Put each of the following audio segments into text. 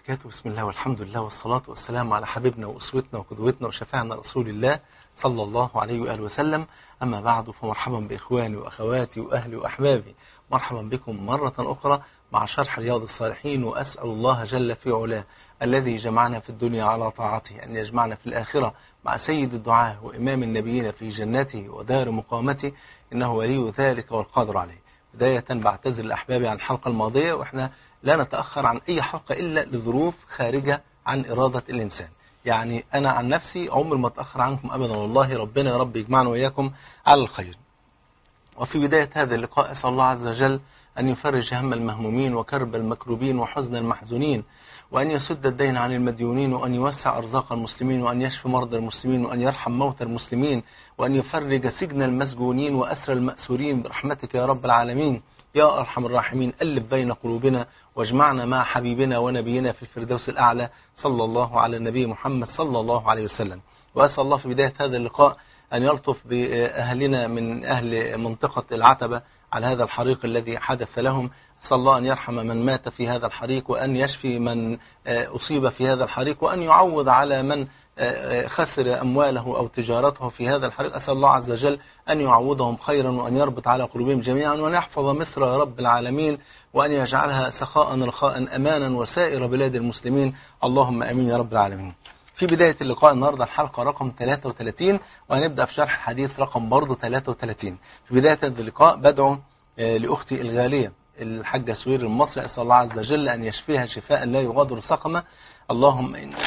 وبركاته بسم الله والحمد لله والصلاة والسلام على حبيبنا وأسوتنا وقدوتنا وشفاعنا رسول الله صلى الله عليه وآله وسلم أما بعد فمرحبا بإخواني وأخواتي وأهلي وأحبابي مرحبا بكم مرة أخرى مع شرح رياض الصالحين وأسأل الله جل في علاه الذي جمعنا في الدنيا على طاعته أن يجمعنا في الآخرة مع سيد الدعاء وإمام النبيين في جنته ودار مقامته إنه ولي ذلك والقادر عليه بداية بعتذر الأحباب عن الحلقة الماضية وإحنا لا نتأخر عن أي حلقة إلا لظروف خارجة عن إرادة الإنسان يعني أنا عن نفسي عمر ما أتأخر عنكم أبدا والله ربنا يا رب يجمعنا وإياكم على الخير وفي بداية هذا اللقاء أسأل الله عز وجل أن يفرج هم المهمومين وكرب المكروبين وحزن المحزونين وأن يسد الدين عن المديونين وأن يوسع أرزاق المسلمين وأن يشفي مرضى المسلمين وأن يرحم موتى المسلمين وأن يفرج سجن المسجونين وأسر المأسورين برحمتك يا رب العالمين يا أرحم الراحمين ألف بين قلوبنا واجمعنا مع حبيبنا ونبينا في الفردوس الأعلى صلى الله على النبي محمد صلى الله عليه وسلم وأسأل الله في بداية هذا اللقاء أن يلطف بأهلنا من أهل منطقة العتبة على هذا الحريق الذي حدث لهم أسأل الله أن يرحم من مات في هذا الحريق وأن يشفي من أصيب في هذا الحريق وأن يعوض على من خسر أمواله أو تجارته في هذا الحريق أسأل الله عز وجل أن يعوضهم خيرا وأن يربط على قلوبهم جميعا وأن يحفظ مصر يا رب العالمين وأن يجعلها سخاء رخاء أمانا وسائر بلاد المسلمين اللهم أمين يا رب العالمين في بداية اللقاء النهاردة الحلقة رقم 33 وهنبدأ في شرح الحديث رقم برضه 33 في بداية هذا اللقاء بدعو لأختي الغالية الحاجة سوير المصري أسأل الله عز وجل أن يشفيها شفاء لا يغادر سقما اللهم إن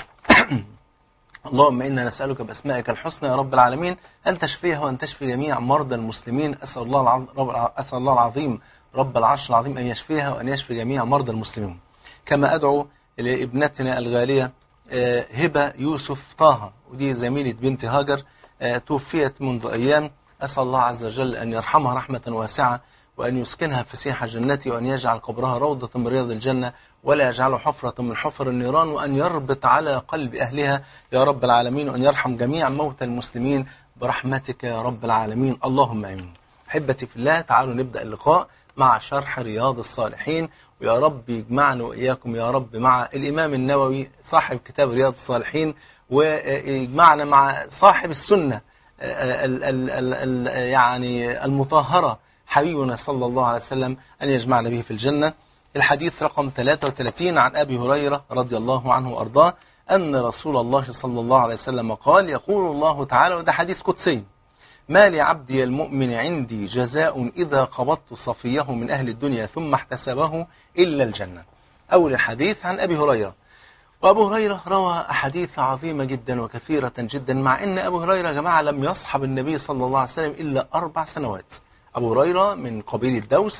اللهم إنا نسألك بأسمائك الحسنى يا رب العالمين أن تشفيها وأن تشفي جميع مرضى المسلمين أسأل الله العظيم, أسأل الله العظيم رب العرش العظيم أن يشفيها وأن يشفي جميع مرضى المسلمين كما أدعو لابنتنا الغالية هبة يوسف طه ودي زميلة بنت هاجر توفيت منذ أيام أسأل الله عز وجل أن يرحمها رحمة واسعة وأن يسكنها فسيح جنته وأن يجعل قبرها روضة من رياض الجنة ولا يجعله حفرة من حفر النيران وأن يربط على قلب أهلها يا رب العالمين وأن يرحم جميع موتى المسلمين برحمتك يا رب العالمين اللهم آمين حبتي في الله تعالوا نبدأ اللقاء مع شرح رياض الصالحين ويا رب يجمعنا وإياكم يا رب مع الإمام النووي صاحب كتاب رياض الصالحين ويجمعنا مع صاحب السنة ال ال ال ال يعني المطهرة حبيبنا صلى الله عليه وسلم أن يجمعنا به في الجنة الحديث رقم 33 عن أبي هريرة رضي الله عنه وأرضاه أن رسول الله صلى الله عليه وسلم قال يقول الله تعالى وده حديث قدسي ما لعبدي المؤمن عندي جزاء إذا قبضت صفيه من أهل الدنيا ثم احتسبه إلا الجنة أول الحديث عن أبي هريرة وأبو هريرة روى أحاديث عظيمة جدا وكثيرة جدا مع أن أبو هريرة يا جماعة لم يصحب النبي صلى الله عليه وسلم إلا أربع سنوات أبو هريرة من قبيل الدوس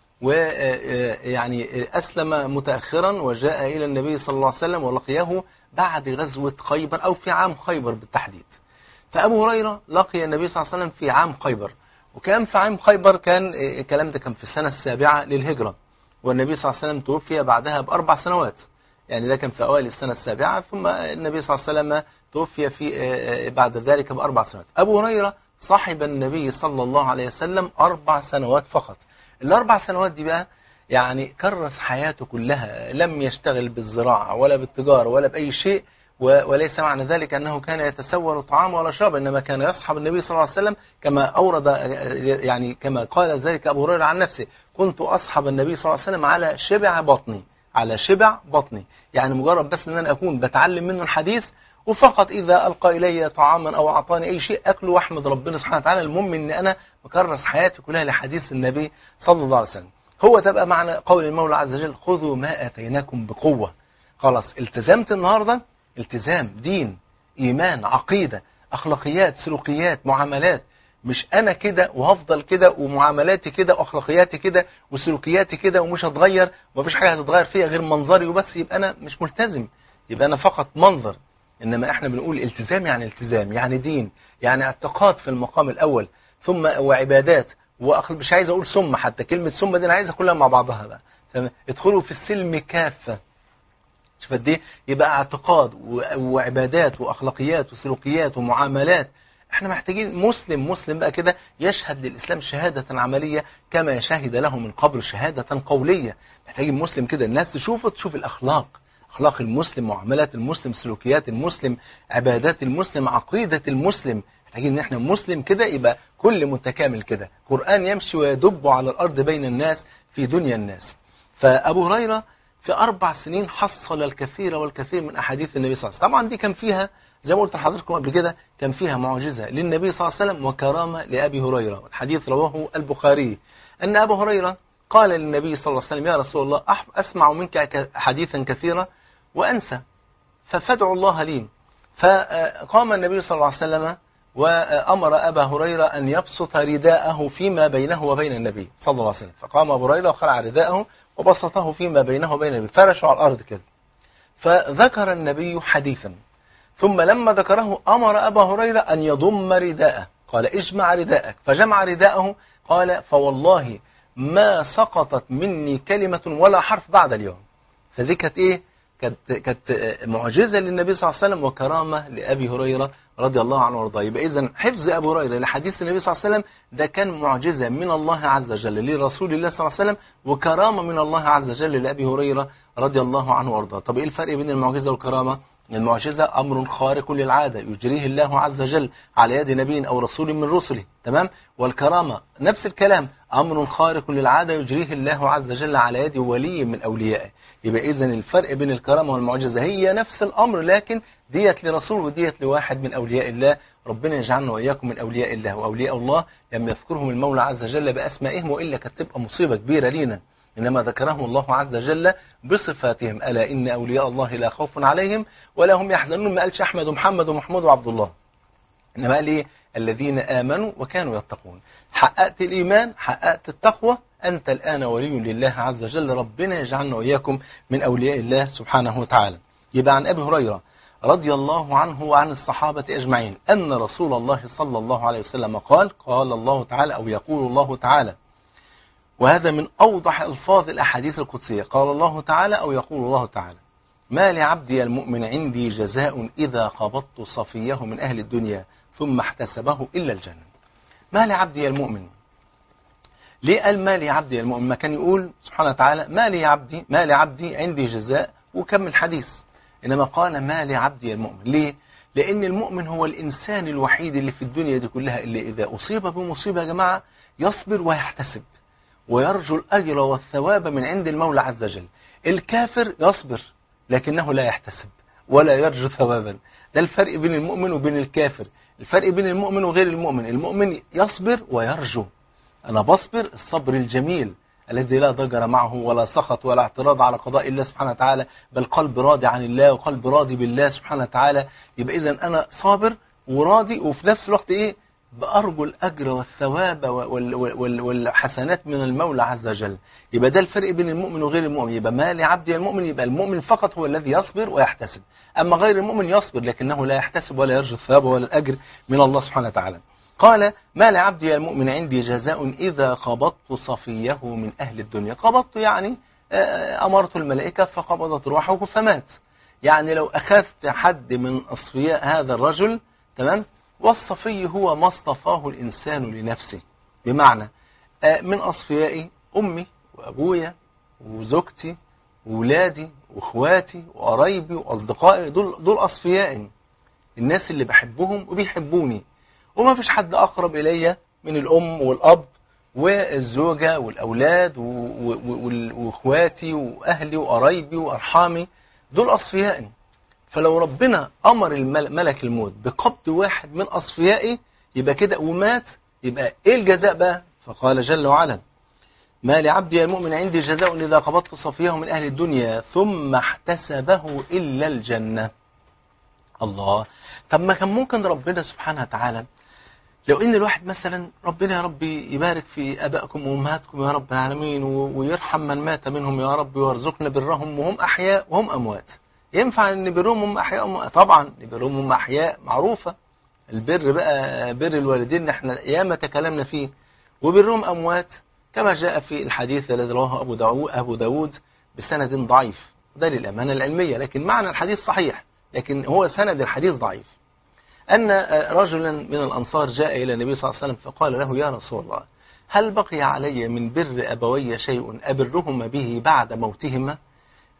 ويعني أسلم متأخرا وجاء إلى النبي صلى الله عليه وسلم ولقيه بعد غزوة خيبر أو في عام خيبر بالتحديد فأبو هريرة لقي النبي صلى الله عليه وسلم في عام خيبر وكان في عام خيبر كان الكلام ده كان في السنة السابعة للهجرة والنبي صلى الله عليه وسلم توفي بعدها بأربع سنوات يعني ده كان في أوائل السنة السابعة ثم النبي صلى الله عليه وسلم توفي في بعد ذلك بأربع سنوات أبو هريرة صاحب النبي صلى الله عليه وسلم أربع سنوات فقط الأربع سنوات دي بقى يعني كرس حياته كلها لم يشتغل بالزراعة ولا بالتجارة ولا بأي شيء وليس معنى ذلك أنه كان يتسول طعام ولا شراب إنما كان يصحب النبي صلى الله عليه وسلم كما أورد يعني كما قال ذلك أبو هريرة عن نفسه كنت أصحب النبي صلى الله عليه وسلم على شبع بطني على شبع بطني يعني مجرد بس أن أنا أكون بتعلم منه الحديث وفقط إذا ألقى إلي طعاما أو أعطاني أي شيء أكله وأحمد ربنا سبحانه وتعالى المهم أن أنا مكرس حياتي كلها لحديث النبي صلى الله عليه وسلم هو تبقى معنى قول المولى عز وجل خذوا ما أتيناكم بقوة خلاص التزمت النهاردة التزام دين إيمان عقيدة أخلاقيات سلوكيات معاملات مش أنا كده وهفضل كده ومعاملاتي كده وأخلاقياتي كده وسلوكياتي كده ومش هتغير ومفيش حاجة هتتغير فيها غير منظري وبس يبقى أنا مش ملتزم يبقى أنا فقط منظر إنما إحنا بنقول التزام يعني التزام يعني دين يعني اعتقاد في المقام الأول ثم وعبادات مش عايز أقول ثم حتى كلمة ثم دي أنا عايزها كلها مع بعضها بقى ادخلوا في السلم كافة شوف قد ايه يبقى اعتقاد وعبادات واخلاقيات وسلوكيات ومعاملات احنا محتاجين مسلم مسلم بقى كده يشهد للإسلام شهادة عملية كما شهد له من قبل شهادة قولية محتاجين مسلم كده الناس تشوفه تشوف الأخلاق أخلاق المسلم معاملات المسلم سلوكيات المسلم عبادات المسلم عقيدة المسلم محتاجين ان احنا مسلم كده يبقى كل متكامل كده قرآن يمشي ويدب على الأرض بين الناس في دنيا الناس فأبو هريرة في أربع سنين حصل الكثير والكثير من أحاديث النبي صلى الله عليه وسلم طبعا دي كان فيها زي ما قلت لحضراتكم قبل كده كان فيها معجزة للنبي صلى الله عليه وسلم وكرامة لأبي هريرة الحديث رواه البخاري أن أبو هريرة قال للنبي صلى الله عليه وسلم يا رسول الله أسمع منك حديثا كثيرا وأنسى ففدعوا الله لي فقام النبي صلى الله عليه وسلم وأمر أبا هريرة أن يبسط رداءه فيما بينه وبين النبي صلى الله عليه وسلم فقام أبو هريرة وخلع رداءه وبسطه فيما بينه وبين النبي فرشه على الأرض كده فذكر النبي حديثا ثم لما ذكره أمر أبا هريرة أن يضم رداءه قال اجمع رداءك فجمع رداءه قال فوالله ما سقطت مني كلمة ولا حرف بعد اليوم فدي كانت ايه كانت كانت معجزة للنبي صلى الله عليه وسلم وكرامة لأبي هريرة رضي الله عنه وارضاه يبقى إذا حفظ أبي هريرة لحديث النبي صلى الله عليه وسلم ده كان معجزة من الله عز وجل لرسول الله صلى الله عليه وسلم وكرامة من الله عز وجل لأبي هريرة رضي الله عنه وارضاه طب إيه الفرق بين المعجزة والكرامة المعجزة أمر خارق للعادة يجريه الله عز وجل على يد نبي أو رسول من رسله تمام والكرامة نفس الكلام أمر خارق للعادة يجريه الله عز وجل على يد ولي من أوليائه يبقى إذا الفرق بين الكرامة والمعجزة هي نفس الأمر لكن ديت لرسول وديت لواحد من أولياء الله ربنا يجعلنا وإياكم من أولياء الله وأولياء الله لم يذكرهم المولى عز وجل بأسمائهم وإلا كانت تبقى مصيبة كبيرة لينا إنما ذكرهم الله عز وجل بصفاتهم ألا إن أولياء الله لا خوف عليهم ولا هم يحزنون ما قالش أحمد ومحمد ومحمود وعبد الله إنما قال إيه الذين آمنوا وكانوا يتقون حققت الإيمان حققت التقوى أنت الآن ولي لله عز وجل ربنا يجعلنا وإياكم من أولياء الله سبحانه وتعالى يبقى عن أبي هريرة رضي الله عنه وعن الصحابة أجمعين أن رسول الله صلى الله عليه وسلم قال قال الله تعالى أو يقول الله تعالى وهذا من أوضح ألفاظ الأحاديث القدسية قال الله تعالى أو يقول الله تعالى ما لعبدي المؤمن عندي جزاء إذا قبضت صفيه من أهل الدنيا ثم احتسبه إلا الجنة ما لعبدي المؤمن ليه قال ما لعبدي المؤمن ما كان يقول سبحانه وتعالى ما لعبدي ما لعبدي عندي جزاء وكمل حديث إنما قال ما لعبدي المؤمن ليه لأن المؤمن هو الإنسان الوحيد اللي في الدنيا دي كلها اللي إذا أصيب بمصيبة يا جماعة يصبر ويحتسب ويرجو الأجر والثواب من عند المولى عز وجل الكافر يصبر لكنه لا يحتسب ولا يرجو ثوابا ده الفرق بين المؤمن وبين الكافر الفرق بين المؤمن وغير المؤمن المؤمن يصبر ويرجو أنا بصبر الصبر الجميل الذي لا ضجر معه ولا سخط ولا اعتراض على قضاء الله سبحانه وتعالى بل قلب راضي عن الله وقلب راضي بالله سبحانه وتعالى يبقى إذا أنا صابر وراضي وفي نفس الوقت إيه بأرجو الأجر والثواب والحسنات من المولى عز وجل يبقى ده الفرق بين المؤمن وغير المؤمن يبقى ما لعبد المؤمن يبقى المؤمن فقط هو الذي يصبر ويحتسب أما غير المؤمن يصبر لكنه لا يحتسب ولا يرجو الثواب ولا الأجر من الله سبحانه وتعالى قال ما لعبدي المؤمن عندي جزاء إذا قبضت صفيه من أهل الدنيا قبضت يعني أمرت الملائكة فقبضت روحه فمات يعني لو أخذت حد من أصفياء هذا الرجل تمام والصفي هو ما اصطفاه الإنسان لنفسه بمعنى من أصفيائي أمي وأبويا وزوجتي وولادي وإخواتي وقرايبي وأصدقائي دول, دول أصفيائي الناس اللي بحبهم وبيحبوني وما فيش حد أقرب إلي من الأم والأب والزوجة والأولاد وإخواتي وأهلي وقرايبي وأرحامي دول أصفيائي فلو ربنا أمر ملك الموت بقبض واحد من أصفيائي يبقى كده ومات يبقى إيه الجزاء بقى فقال جل وعلا ما لعبدي المؤمن عندي جزاء إذا قبضت صفيه من أهل الدنيا ثم احتسبه إلا الجنة الله طب ما كان ممكن ربنا سبحانه وتعالى لو ان الواحد مثلا ربنا يا رب يبارك في ابائكم وامهاتكم يا رب العالمين ويرحم من مات منهم يا رب ويرزقنا برهم وهم احياء وهم اموات ينفع ان برهم هم احياء هم طبعا برهم هم احياء معروفه البر بقى بر الوالدين احنا ياما تكلمنا فيه وبرهم اموات كما جاء في الحديث الذي رواه ابو داوود ابو داوود بسند ضعيف ده للامانه العلميه لكن معنى الحديث صحيح لكن هو سند الحديث ضعيف أن رجلا من الأنصار جاء إلى النبي صلى الله عليه وسلم فقال له يا رسول الله هل بقي علي من بر أبوي شيء أبرهما به بعد موتهما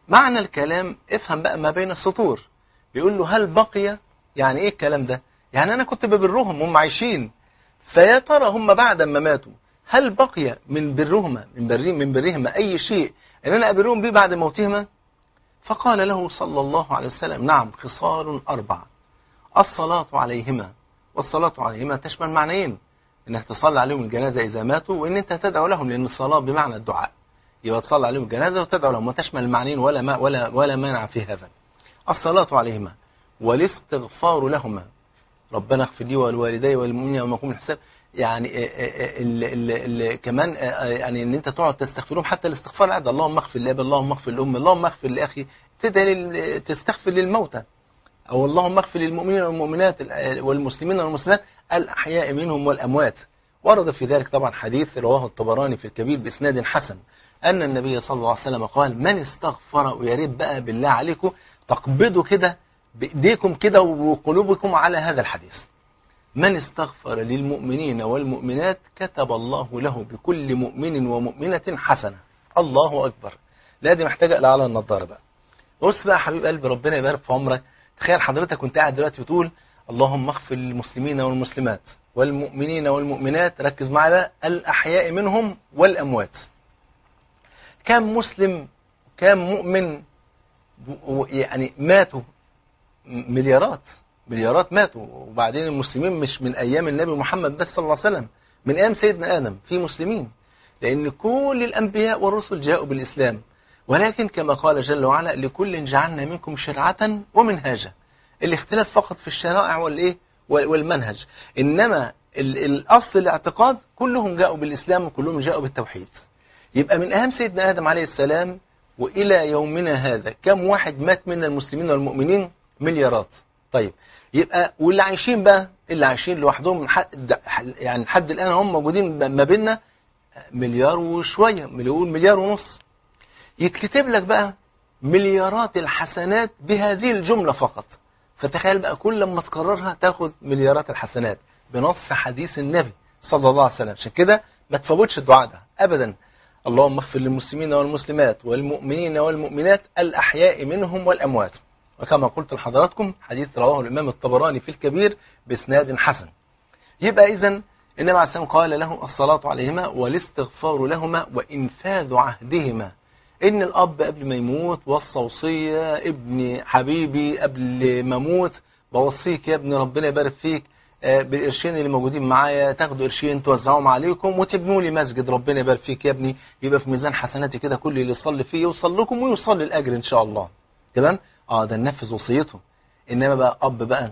معنى الكلام افهم بقى ما بين السطور بيقول له هل بقي يعني ايه الكلام ده يعني انا كنت ببرهم هم عايشين فيا ترى هم بعد ما ماتوا هل بقي من برهما من برهم من برهما اي شيء ان انا ابرهم به بعد موتهما فقال له صلى الله عليه وسلم نعم خصال اربعه الصلاه عليهما والصلاه عليهما تشمل معنيين انك تصلي عليهم الجنازه اذا ماتوا وان انت تدعو لهم لان الصلاه بمعنى الدعاء يبقى تصلي عليهم الجنازه وتدعو لهم وتشمل المعنيين ولا ما ولا ولا مانع في هذا الصلاه عليهما والاستغفار لهما ربنا اغفر لي ولوالدي والمؤمنين يوم يقوم الحساب يعني ال ال ال كمان يعني ان انت تقعد تستغفرهم حتى الاستغفار العادي اللهم اغفر لابي اللهم اغفر لامي اللهم اغفر لاخي تدعي تستغفر للموتى او اللهم اغفر للمؤمنين والمؤمنات والمسلمين والمسلمات الاحياء منهم والاموات ورد في ذلك طبعا حديث رواه الطبراني في الكبير باسناد حسن ان النبي صلى الله عليه وسلم قال من استغفر ويا ريت بقى بالله عليكم تقبضوا كده بايديكم كده وقلوبكم على هذا الحديث من استغفر للمؤمنين والمؤمنات كتب الله له بكل مؤمن ومؤمنة حسنة الله أكبر لا دي محتاجة إلى على النظارة بقى بص بقى حبيب قلبي ربنا يبارك في عمرك تخيل حضرتك كنت قاعد دلوقتي بتقول اللهم اغفر للمسلمين والمسلمات والمؤمنين والمؤمنات ركز معايا بقى الأحياء منهم والأموات كم مسلم كم مؤمن يعني ماتوا مليارات مليارات ماتوا وبعدين المسلمين مش من ايام النبي محمد بس صلى الله عليه وسلم من ايام سيدنا ادم في مسلمين لان كل الانبياء والرسل جاءوا بالاسلام ولكن كما قال جل وعلا لكل جعلنا منكم شرعة ومنهاجا الاختلاف فقط في الشرائع والايه والمنهج انما الاصل الاعتقاد كلهم جاءوا بالاسلام وكلهم جاءوا بالتوحيد يبقى من ايام سيدنا ادم عليه السلام والى يومنا هذا كم واحد مات من المسلمين والمؤمنين مليارات طيب يبقى واللي عايشين بقى اللي عايشين لوحدهم حد يعني لحد الان هم موجودين ما بيننا مليار وشويه مليون مليار ونص يتكتب لك بقى مليارات الحسنات بهذه الجمله فقط فتخيل بقى كل ما تكررها تاخد مليارات الحسنات بنص حديث النبي صلى الله عليه وسلم عشان كده ما تفوتش الدعاء ده ابدا اللهم اغفر للمسلمين والمسلمات والمؤمنين والمؤمنات الاحياء منهم والاموات وكما قلت لحضراتكم حديث رواه الإمام الطبراني في الكبير بإسناد حسن يبقى إذا النبي عليه السلام قال له الصلاة عليهما والاستغفار لهما وإنفاذ عهدهما إن الأب قبل ما يموت وصى وصية ابني حبيبي قبل ما أموت بوصيك يا ابني ربنا يبارك فيك بالقرشين اللي موجودين معايا تاخدوا قرشين توزعوهم عليكم وتبنوا لي مسجد ربنا يبارك فيك يا ابني يبقى في ميزان حسناتي كده كل اللي يصلي فيه يوصل لكم ويوصل للأجر إن شاء الله تمام اه ده ننفذ وصيته انما بقى اب بقى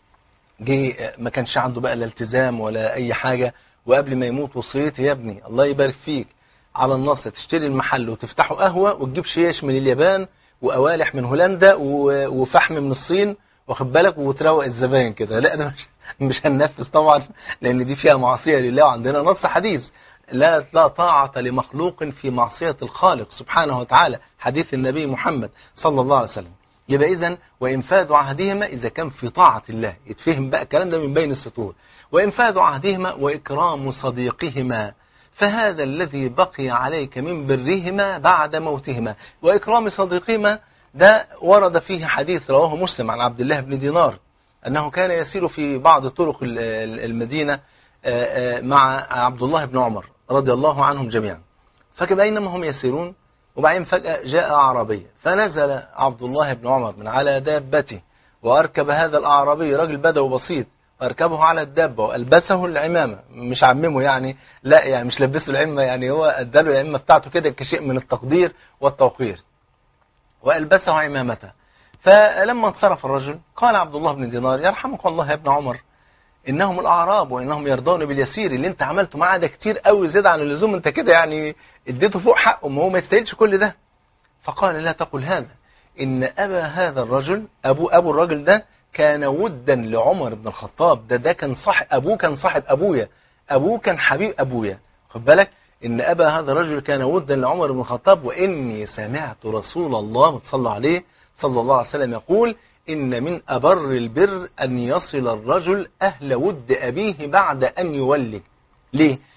جه ما كانش عنده بقى لا التزام ولا اي حاجة وقبل ما يموت وصيتي يا ابني الله يبارك فيك على النص تشتري المحل وتفتحه قهوة وتجيب شيش من اليابان وقوالح من هولندا وفحم من الصين واخد بالك وتروق الزباين كده لا ده مش, مش هننفذ طبعا لان دي فيها معصية لله وعندنا نص حديث لا لا طاعة لمخلوق في معصية الخالق سبحانه وتعالى حديث النبي محمد صلى الله عليه وسلم يبقى إذا وإنفاذ عهدهما إذا كان في طاعة الله يتفهم بقى الكلام ده من بين السطور وإنفاذ عهدهما وإكرام صديقهما فهذا الذي بقي عليك من برهما بعد موتهما وإكرام صديقهما ده ورد فيه حديث رواه مسلم عن عبد الله بن دينار أنه كان يسير في بعض طرق المدينة مع عبد الله بن عمر رضي الله عنهم جميعا فبينما هم يسيرون وبعدين فجأة جاء أعرابي فنزل عبد الله بن عمر من على دابته وأركب هذا الأعرابي راجل بدوي بسيط وأركبه على الدابة وألبسه العمامة مش عممه يعني لا يعني مش لبسه العمة يعني هو أداله العمة بتاعته كده كشيء من التقدير والتوقير وألبسه عمامته فلما انصرف الرجل قال عبد الله بن دينار يرحمك الله يا ابن عمر انهم الاعراب وانهم يرضون باليسير اللي انت عملته معاه ده كتير قوي زيادة عن اللزوم انت كده يعني اديته فوق حقه ما هو ما يستاهلش كل ده فقال لا تقل هذا ان ابا هذا الرجل ابو ابو الرجل ده كان ودا لعمر بن الخطاب ده ده كان صاحب ابوه كان صاحب ابويا ابوه كان حبيب ابويا خد بالك ان ابا هذا الرجل كان ودا لعمر بن الخطاب واني سمعت رسول الله صلى عليه صلى الله عليه وسلم يقول إن من أبر البر أن يصل الرجل أهل ود أبيه بعد أن يولي ليه؟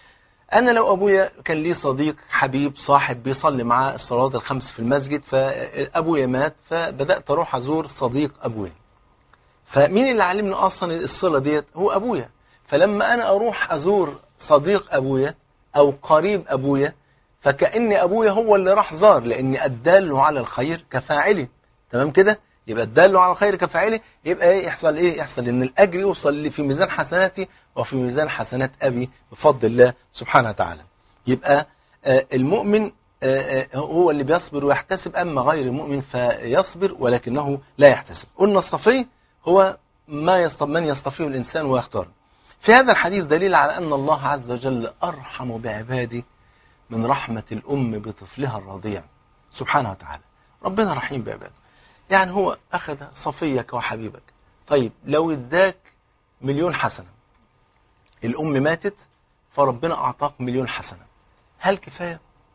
انا لو ابويا كان لي صديق حبيب صاحب بيصلي معاه الصلاه الخمس في المسجد فابويا مات فبدات اروح ازور صديق ابويا فمين اللي علمني اصلا الصله ديت هو ابويا فلما انا اروح ازور صديق ابويا او قريب ابويا فكأن ابويا هو اللي راح زار لان الدال على الخير كفاعله تمام كده يبقى الدال على الخير كفاعله يبقى ايه يحصل ايه يحصل ان الاجر يوصل لي في ميزان حسناتي وفي ميزان حسنات ابي بفضل الله سبحانه وتعالى يبقى آه المؤمن آه هو اللي بيصبر ويحتسب اما غير المؤمن فيصبر ولكنه لا يحتسب قلنا الصفي هو ما يصطف من يصطفيه الانسان ويختار في هذا الحديث دليل على ان الله عز وجل ارحم بعباده من رحمة الأم بطفلها الرضيع سبحانه وتعالى ربنا رحيم بعباده يعني هو أخذ صفيك وحبيبك طيب لو اداك مليون حسنة الأم ماتت فربنا أعطاك مليون حسنة هل كفاية؟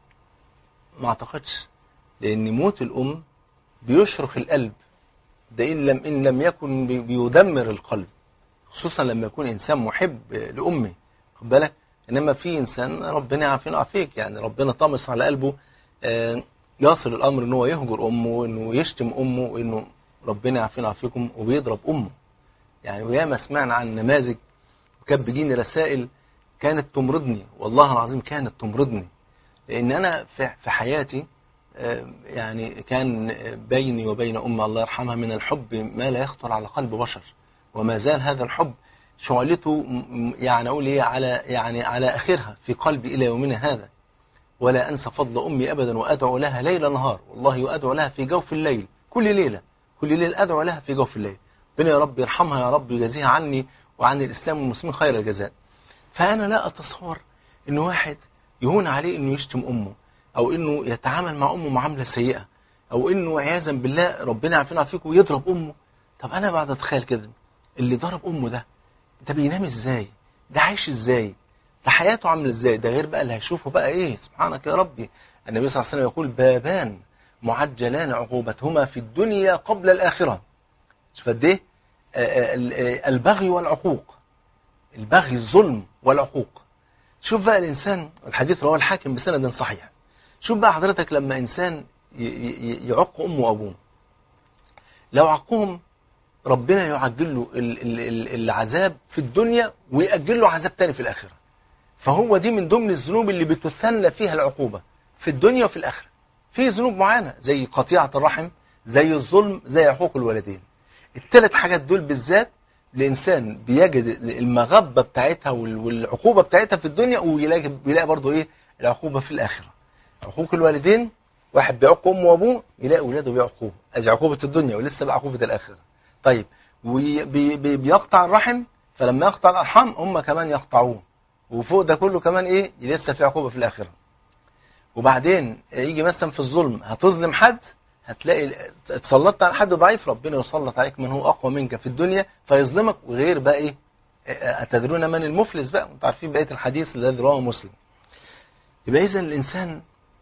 ما أعتقدش لأن موت الأم بيشرخ القلب ده إن لم, إن لم يكن بيدمر القلب خصوصا لما يكون إنسان محب لأمه خد بالك إنما في إنسان ربنا يعافينا ويعافيك يعني ربنا طمس على قلبه يصل الأمر إن هو يهجر أمه وإنه يشتم أمه وإنه ربنا يعافينا ويعافيكم وبيضرب أمه يعني وياما سمعنا عن نماذج وكانت بيجيني رسائل كانت تمرضني والله العظيم كانت تمرضني لأن أنا في حياتي يعني كان بيني وبين أمي الله يرحمها من الحب ما لا يخطر على قلب بشر وما زال هذا الحب شعلته يعني أقول إيه على يعني على آخرها في قلبي إلى يومنا هذا ولا أنسى فضل أمي أبدا وأدعو لها ليل نهار والله وأدعو لها في جوف الليل كل ليلة كل ليلة أدعو لها في جوف الليل ربنا يا رب يرحمها يا رب يجازيها عني وعن الإسلام والمسلمين خير الجزاء فأنا لا أتصور إن واحد يهون عليه إنه يشتم أمه أو إنه يتعامل مع أمه معاملة سيئة أو إنه عياذا بالله ربنا يعافينا فيكم ويضرب أمه طب أنا بعد أتخيل كده اللي ضرب أمه ده ده بينام إزاي ده عايش إزاي ده حياته عامله إزاي ده غير بقى اللي هيشوفه بقى إيه سبحانك يا ربي النبي صلى الله عليه وسلم يقول بابان معجلان عقوبتهما في الدنيا قبل الآخرة شوف قد إيه البغي والعقوق البغي الظلم والعقوق شوف بقى الإنسان الحديث رواه الحاكم بسند صحيح شوف بقى حضرتك لما إنسان يعق أمه وأبوه لو عقهم ربنا يعجل له العذاب في الدنيا ويأجل له عذاب تاني في الآخرة فهو دي من ضمن الذنوب اللي بتثنى فيها العقوبة في الدنيا وفي الآخرة في ذنوب معينة زي قطيعة الرحم زي الظلم زي عقوق الوالدين الثلاث حاجات دول بالذات الإنسان بيجد المغبة بتاعتها والعقوبة بتاعتها في الدنيا ويلاقي بيلاقي برضه إيه العقوبة في الآخرة عقوق الوالدين واحد بيعق أمه وأبوه يلاقي أولاده بيعقوه أدي عقوبة الدنيا ولسه بقى عقوبة الآخرة طيب وبيقطع الرحم فلما يقطع الأرحام هم كمان يقطعوه وفوق ده كله كمان إيه لسه في عقوبة في الآخرة وبعدين يجي مثلا في الظلم هتظلم حد هتلاقي اتسلطت على حد ضعيف ربنا يسلط عليك من هو اقوى منك في الدنيا فيظلمك وغير بقى ايه اتدرون من المفلس بقى انتوا عارفين بقيه الحديث الذي رواه مسلم يبقى اذا الانسان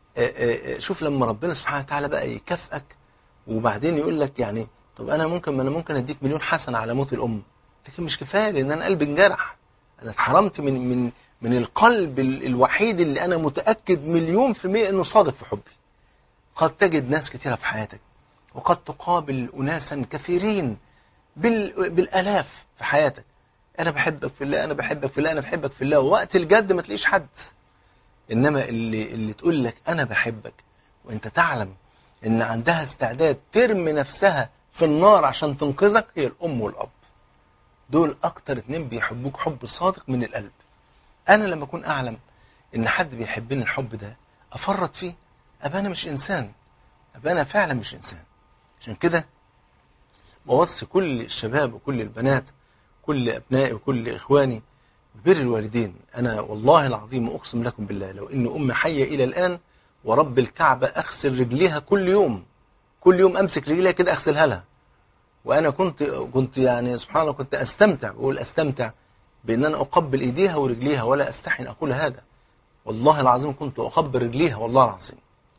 شوف لما ربنا سبحانه وتعالى بقى يكافئك وبعدين يقول لك يعني طب انا ممكن ما انا ممكن اديك مليون حسنه على موت الام لكن مش كفايه لان انا قلبي انجرح انا اتحرمت من من من القلب الوحيد اللي انا متاكد مليون في الميه انه صادق في حبي قد تجد ناس كثيرة في حياتك وقد تقابل أناسا كثيرين بال... بالألاف في حياتك أنا بحبك في الله أنا بحبك في الله أنا بحبك في الله ووقت الجد ما تلاقيش حد إنما اللي, اللي تقول لك أنا بحبك وأنت تعلم إن عندها استعداد ترمي نفسها في النار عشان تنقذك هي الأم والأب دول أكتر اتنين بيحبوك حب صادق من القلب أنا لما أكون أعلم إن حد بيحبني الحب ده أفرط فيه أبقى أنا مش إنسان أبقى أنا فعلا مش إنسان عشان كده بوصي كل الشباب وكل البنات كل أبنائي وكل إخواني بر الوالدين أنا والله العظيم أقسم لكم بالله لو إن أمي حية إلى الآن ورب الكعبة أغسل رجليها كل يوم كل يوم أمسك رجليها كده أغسلها لها وأنا كنت كنت يعني سبحان الله كنت أستمتع بقول أستمتع بأن أنا أقبل إيديها ورجليها ولا أستحي أن أقول هذا والله العظيم كنت أقبل رجليها والله العظيم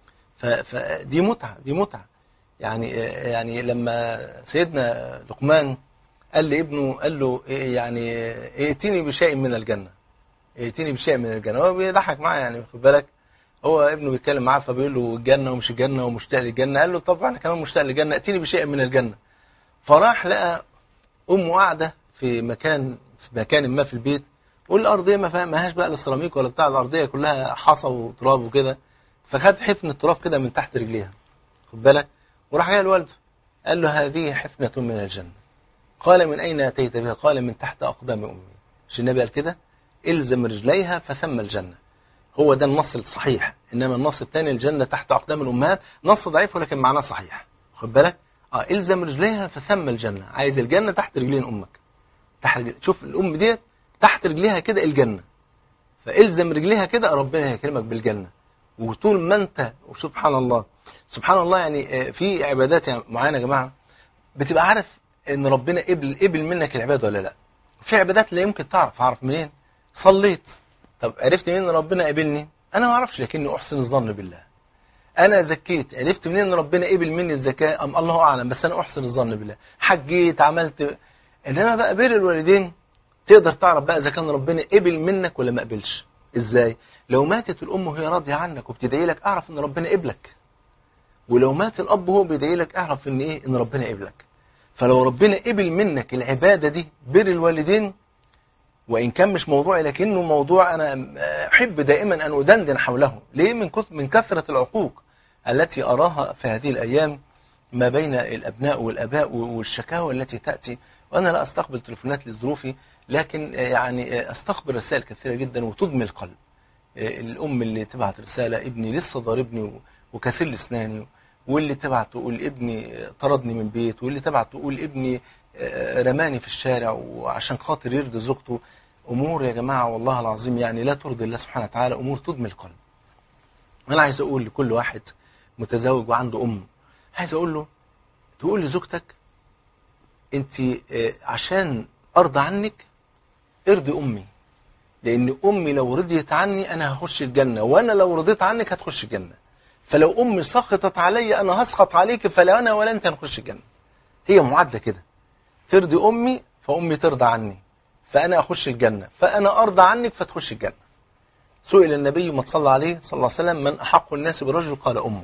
فدي متعة دي متعة يعني يعني لما سيدنا لقمان قال لابنه قال له يعني ائتني بشيء من الجنة ائتني بشيء من الجنة هو بيضحك معاه يعني خد بالك هو ابنه بيتكلم معاه فبيقول له الجنة ومش الجنة ومشتاق للجنة قال له طب انا كمان مشتاق للجنة ائتني بشيء من الجنة فراح لقى امه قاعدة في مكان في مكان ما في البيت والارضيه ما فيها- ماهاش بقى لا سيراميك ولا بتاع الارضيه كلها حصى وتراب وكده فخد حفن التراب كده من تحت رجليها خد بالك وراح جاي لوالده قال له هذه حفنة من الجنة قال من أين أتيت بها قال من تحت أقدام أمي مش النبي قال كده إلزم رجليها فثم الجنة هو ده النص الصحيح إنما النص الثاني الجنة تحت أقدام الأمهات نص ضعيف ولكن معناه صحيح خد بالك اه إلزم رجليها فثم الجنة عايز الجنة تحت رجلين أمك تحت رجل- شوف الأم ديت تحت رجليها كده الجنة فإلزم رجليها كده ربنا هيكرمك بالجنة وطول ما أنت وسبحان الله سبحان الله يعني آه، في عبادات يعني معينة يا جماعة بتبقى عارف ان ربنا قبل قبل منك العبادة ولا لا في عبادات لا يمكن تعرف اعرف منين صليت طب عرفت منين ان ربنا قبلني انا ما اعرفش لكني احسن الظن بالله انا زكيت عرفت منين ان ربنا قبل مني الزكاة ام الله اعلم بس انا احسن الظن بالله حجيت عملت انما بقى بر الوالدين تقدر تعرف بقى اذا كان ربنا قبل منك ولا ما قبلش ازاي لو ماتت الام وهي راضيه عنك وبتدعي لك اعرف ان ربنا قبلك ولو مات الاب وهو بيدعي لك اعرف ان ايه ان ربنا قبلك فلو ربنا قبل منك العبادة دي بر الوالدين وإن كان مش موضوعي لكنه موضوع أنا أحب دائما أن أدندن حوله ليه من كث- من كثرة العقوق التي أراها في هذه الأيام ما بين الأبناء والأباء والشكاوى التي تأتي وأنا لا أستقبل تليفونات لظروفي لكن يعني أستقبل رسائل كثيرة جدا وتدمي القلب الأم اللي تبعت رسالة ابني لسه ضاربني وكسل أسناني واللي تبعت تقول ابني طردني من بيت واللي تبعت تقول ابني آه، رماني في الشارع وعشان خاطر يرضي زوجته امور يا جماعه والله العظيم يعني لا ترضي الله سبحانه وتعالى امور تدمي القلب انا عايز اقول لكل واحد متزوج وعنده ام عايز اقول له تقول لزوجتك انت آه، عشان ارضى عنك ارضي امي لان امي لو رضيت عني انا هخش الجنه وانا لو رضيت عنك هتخش الجنه فلو امي سخطت علي انا هسخط عليك فلا انا ولا انت هنخش الجنه هي معادله كده ترضي امي فامي ترضى عني فانا اخش الجنه فانا ارضى عنك فتخش الجنه سئل النبي ما صلى عليه صلى الله عليه وسلم من احق الناس برجل قال امه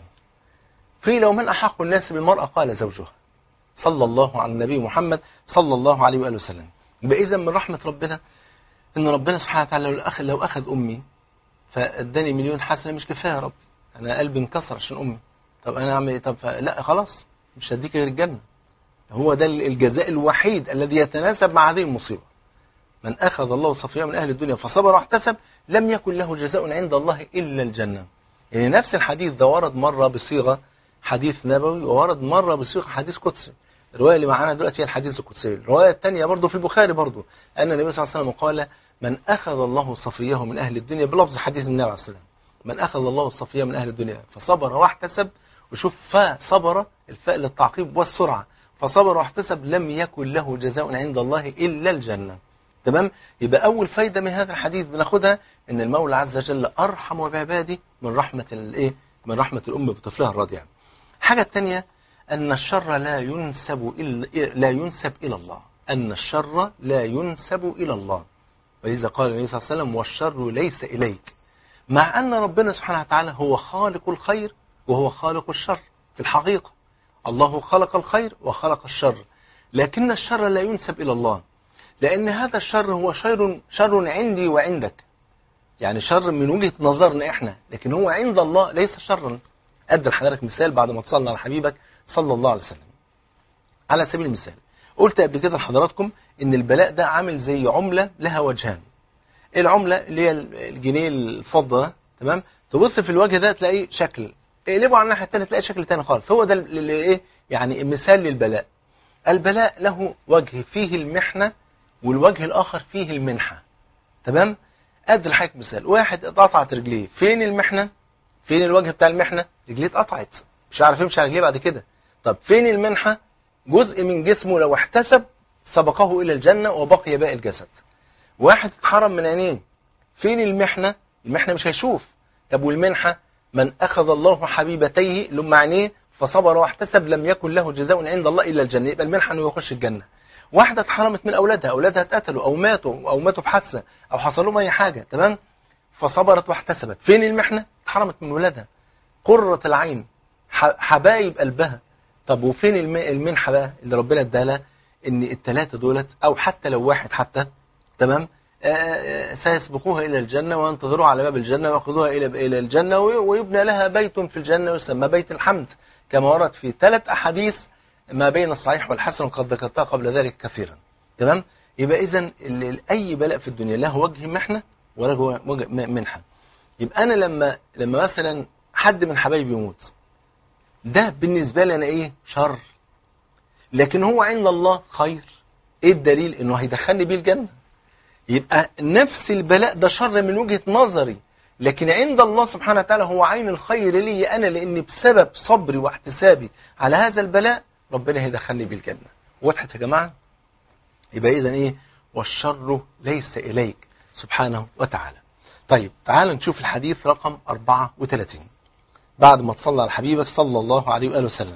قيل ومن احق الناس بالمراه قال زوجها صلى الله على النبي محمد صلى الله عليه واله وسلم يبقى اذا من رحمه ربنا ان ربنا سبحانه وتعالى لو اخذ لو اخذ امي فاداني مليون حسنه مش كفايه يا رب انا قلبي انكسر عشان امي طب انا اعمل ايه طب ف- لا خلاص مش هديك غير الجنه هو ده الجزاء الوحيد الذي يتناسب مع هذه المصيبه من اخذ الله صفيه من اهل الدنيا فصبر واحتسب لم يكن له جزاء عند الله الا الجنه يعني نفس الحديث ده ورد مره بصيغه حديث نبوي وورد مره بصيغه حديث قدسي الروايه اللي معانا دلوقتي هي الحديث القدسي الروايه الثانيه برضه في البخاري برضه ان النبي صلى الله عليه وسلم قال من اخذ الله صفيه من اهل الدنيا بلفظ حديث النبي عليه الصلاه والسلام من أخذ الله الصفية من أهل الدنيا فصبر واحتسب وشوف فصبر الفاء للتعقيب والسرعة فصبر واحتسب لم يكن له جزاء عند الله إلا الجنة تمام يبقى أول فايدة من هذا الحديث بناخدها إن المولى عز وجل أرحم بعباده من رحمة الإيه من رحمة الأم بطفلها الرضيع الحاجة الثانية أن الشر لا ينسب إلا لا ينسب إلى الله أن الشر لا ينسب إلى الله ولذا قال النبي صلى الله عليه وسلم والشر ليس إليك مع أن ربنا سبحانه وتعالى هو خالق الخير وهو خالق الشر في الحقيقة الله خلق الخير وخلق الشر لكن الشر لا ينسب إلى الله لأن هذا الشر هو شر, شر عندي وعندك يعني شر من وجهة نظرنا إحنا لكن هو عند الله ليس شرا أدى لحضرتك مثال بعد ما تصلنا على حبيبك صلى الله عليه وسلم على سبيل المثال قلت قبل كده لحضراتكم ان البلاء ده عامل زي عملة لها وجهان العملة اللي هي الجنيه الفضة ده تمام تبص في الوجه ده تلاقي شكل اقلبه على الناحية التانية تلاقي شكل تاني خالص هو ده اللي ايه يعني مثال للبلاء البلاء له وجه فيه المحنة والوجه الآخر فيه المنحة تمام ادي لحضرتك مثال واحد اتقطعت رجليه فين المحنة فين الوجه بتاع المحنة رجليه اتقطعت مش عارف يمشي على رجليه بعد كده طب فين المنحة جزء من جسمه لو احتسب سبقه إلى الجنة وبقي باقي الجسد واحد اتحرم من عينيه فين المحنة المحنة مش هيشوف طب والمنحة من أخذ الله حبيبتيه لما عينيه فصبر واحتسب لم يكن له جزاء عند الله إلا الجنة يبقى المنحة أنه يخش الجنة واحدة اتحرمت من أولادها أولادها اتقتلوا أو ماتوا أو ماتوا في حادثة أو حصل لهم أي حاجة تمام فصبرت واحتسبت فين المحنة اتحرمت من ولادها قرة العين حبايب قلبها طب وفين المنحة بقى اللي ربنا ادالها ان الثلاثة دولت او حتى لو واحد حتى تمام سيسبقوها الى الجنة وينتظروا على باب الجنة ويأخذوها الى الى الجنة ويبنى لها بيت في الجنة يسمى بيت الحمد كما ورد في ثلاث احاديث ما بين الصحيح والحسن قد ذكرتها قبل ذلك كثيرا تمام يبقى اذا اي بلاء في الدنيا له وجه محنة وله وجه منحة يبقى انا لما لما مثلا حد من حبايبي يموت ده بالنسبة لي انا ايه شر لكن هو عند الله خير ايه الدليل انه هيدخلني بيه الجنة يبقى نفس البلاء ده شر من وجهة نظري لكن عند الله سبحانه وتعالى هو عين الخير لي انا لان بسبب صبري واحتسابي على هذا البلاء ربنا هيدخلني بيه الجنة وضحت يا جماعة يبقى اذا ايه والشر ليس اليك سبحانه وتعالى طيب تعال نشوف الحديث رقم 34 بعد ما تصلى على حبيبك صلى الله عليه وآله وسلم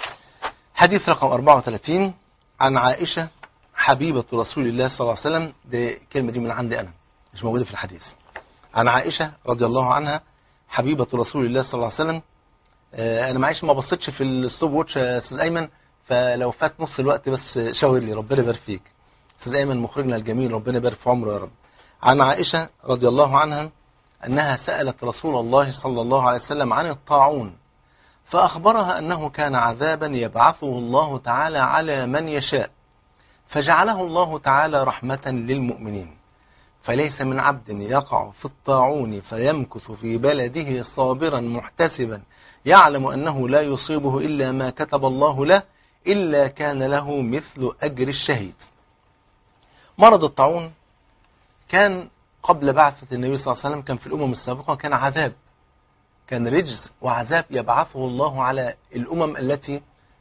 حديث رقم 34 عن عائشة حبيبة رسول الله صلى الله عليه وسلم دي كلمة دي من عندي أنا مش موجودة في الحديث عن عائشة رضي الله عنها حبيبة رسول الله صلى الله عليه وسلم أنا معيش ما بصيتش في الستوب ووتش يا أستاذ أيمن فلو فات نص الوقت بس شاور لي ربنا يبارك فيك أستاذ أيمن مخرجنا الجميل ربنا يبارك في عمره يا رب عن عائشة رضي الله عنها أنها سألت رسول الله صلى الله عليه وسلم عن الطاعون فأخبرها أنه كان عذابا يبعثه الله تعالى على من يشاء فجعله الله تعالى رحمة للمؤمنين فليس من عبد يقع في الطاعون فيمكث في بلده صابرا محتسبا يعلم أنه لا يصيبه إلا ما كتب الله له إلا كان له مثل أجر الشهيد مرض الطاعون كان قبل بعثة النبي صلى الله عليه وسلم كان في الأمم السابقة كان عذاب كان رجز وعذاب يبعثه الله على الأمم التي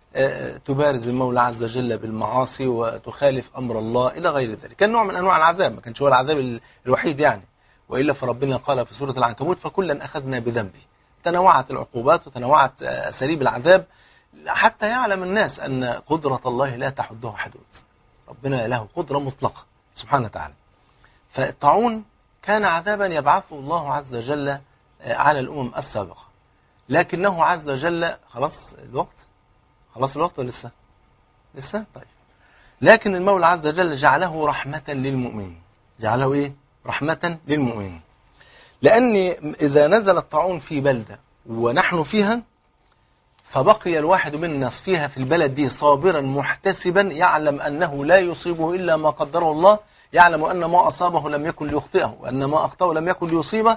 تبارز المولى عز وجل بالمعاصي وتخالف أمر الله إلى غير ذلك كان نوع من أنواع العذاب ما كانش هو العذاب الوحيد يعني وإلا فربنا قال في سورة العنكبوت فكلا أخذنا بذنبه تنوعت العقوبات وتنوعت أساليب العذاب حتى يعلم الناس أن قدرة الله لا تحدها حدود ربنا له قدرة مطلقة سبحانه وتعالى فالطاعون كان عذابا يبعثه الله عز وجل على الأمم السابقة لكنه عز وجل خلاص الوقت خلاص الوقت ولا لسه لسه طيب لكن المولى عز وجل جعله رحمة للمؤمنين جعله ايه رحمة للمؤمنين لأن إذا نزل الطاعون في بلدة ونحن فيها فبقي الواحد منا فيها في البلد دي صابرا محتسبا يعلم أنه لا يصيبه إلا ما قدره الله يعلم أن ما أصابه لم يكن ليخطئه وأن ما أخطأه لم يكن ليصيبه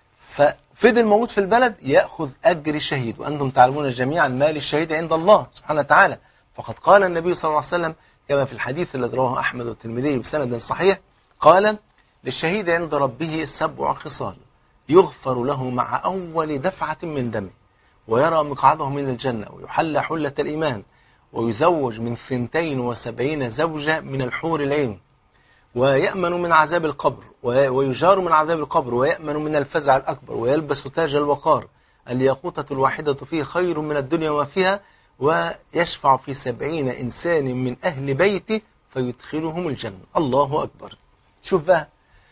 ففضل موجود في البلد يأخذ أجر الشهيد وأنتم تعلمون جميعا ما للشهيد عند الله سبحانه وتعالى فقد قال النبي صلى الله عليه وسلم كما في الحديث الذي رواه أحمد والترمذي بسند صحيح قال للشهيد عند ربه سبع خصال يغفر له مع أول دفعة من دمه ويرى مقعده من الجنة ويحل حلة الإيمان ويزوج من ثنتين وسبعين زوجة من الحور العين ويأمن من عذاب القبر ويجار من عذاب القبر ويأمن من الفزع الأكبر ويلبس تاج الوقار الياقوتة الواحدة فيه خير من الدنيا وما فيها ويشفع في سبعين إنسان من أهل بيته فيدخلهم الجنة الله أكبر شوف بقى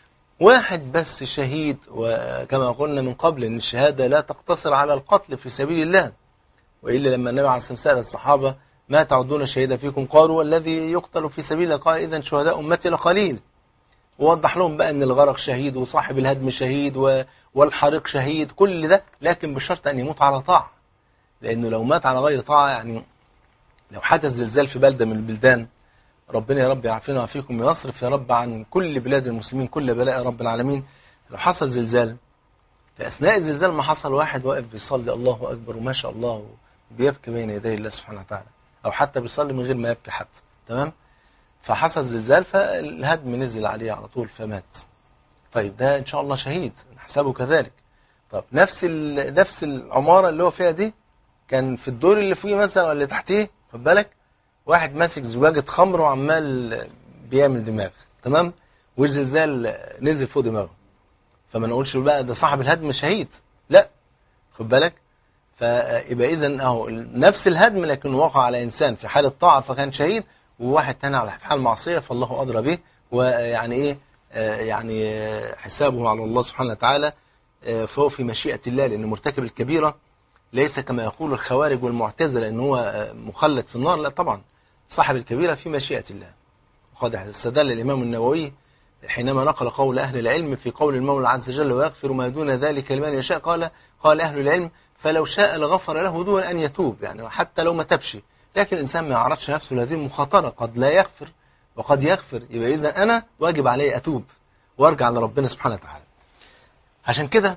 واحد بس شهيد وكما قلنا من قبل ان الشهادة لا تقتصر على القتل في سبيل الله وإلا لما النبي عليه الصلاة والسلام الصحابة ما تعدون شهيدا فيكم قالوا والذي يقتل في سبيل الله قال إذا شهداء أمتي لقليل ووضح لهم بقى أن الغرق شهيد وصاحب الهدم شهيد والحريق شهيد كل ده لكن بشرط أن يموت على طاعة لأنه لو مات على غير طاعة يعني لو حدث زلزال في بلدة من البلدان ربنا يا رب يعافينا ويعافيكم ويصرف يا رب عن كل بلاد المسلمين كل بلاء يا رب العالمين لو حصل زلزال في أثناء الزلزال ما حصل واحد واقف بيصلي الله أكبر وما شاء الله وبيبكي بين يدي الله سبحانه وتعالى أو حتى بيصلي من غير ما يبكي حتى تمام فحصل زلزال فالهدم نزل عليه على طول فمات طيب ده إن شاء الله شهيد نحسبه كذلك طب نفس نفس العمارة اللي هو فيها دي كان في الدور اللي فوقيه مثلا ولا اللي تحتيه خد بالك واحد ماسك زجاجة خمر وعمال بيعمل دماغ تمام والزلزال نزل فوق دماغه فما نقولش بقى ده صاحب الهدم شهيد لا خد بالك فيبقى اذا اهو نفس الهدم لكن وقع على انسان في حالة طاعة فكان شهيد وواحد تاني على حال معصية فالله أدرى به ويعني إيه آه، يعني آه، حسابه على الله سبحانه وتعالى آه، فهو في مشيئة الله لأن مرتكب الكبيرة ليس كما يقول الخوارج والمعتزلة ان هو آه، مخلد في النار لا طبعا صاحب الكبيرة في مشيئة الله وقد استدل الإمام النووي حينما نقل قول أهل العلم في قول المولى عز وجل ويغفر ما دون ذلك لمن يشاء قال قال أهل العلم فلو شاء لغفر له دون أن يتوب يعني حتى لو ما تبش لكن الإنسان ما يعرضش نفسه لهذه المخاطرة قد لا يغفر وقد يغفر يبقى إذا أنا واجب علي أتوب وارجع لربنا سبحانه وتعالى عشان كده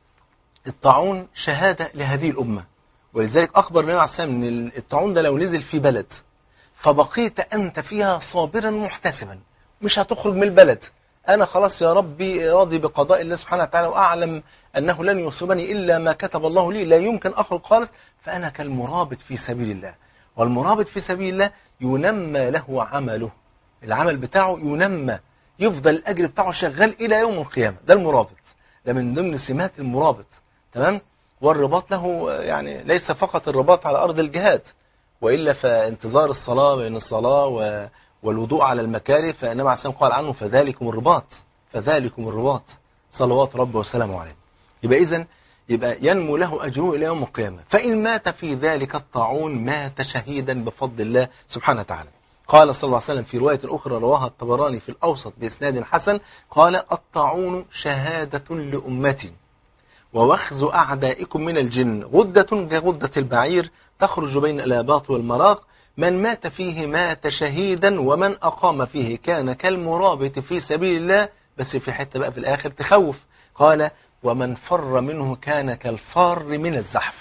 الطاعون شهادة لهذه الأمة ولذلك أخبر النبي عليه الصلاة والسلام أن الطاعون ده لو نزل في بلد فبقيت أنت فيها صابرا محتسبا مش هتخرج من البلد أنا خلاص يا ربي راضي بقضاء الله سبحانه وتعالى وأعلم أنه لن يصيبني إلا ما كتب الله لي لا يمكن أخرج خالص فأنا كالمرابط في سبيل الله والمرابط في سبيل الله ينمى له عمله العمل بتاعه ينمى يفضل الأجر بتاعه شغال إلى يوم القيامة ده المرابط ده من ضمن سمات المرابط تمام والرباط له يعني ليس فقط الرباط على أرض الجهاد وإلا فانتظار الصلاة بين الصلاة و والوضوء على المكاره فإنما عليه قال عنه فذلكم الرباط فذلكم الرباط صلوات رب وسلامه عليه يبقى إذن يبقى ينمو له أجره إلى يوم القيامة فإن مات في ذلك الطاعون مات شهيدا بفضل الله سبحانه وتعالى قال صلى الله عليه وسلم في رواية أخرى رواها الطبراني في الأوسط بإسناد حسن قال الطاعون شهادة لأمتي ووخز أعدائكم من الجن غدة كغدة البعير تخرج بين الآباط والمراق من مات فيه مات شهيدا ومن أقام فيه كان كالمرابط في سبيل الله بس في حتة بقى في الآخر تخوف قال ومن فر منه كان كالفار من الزحف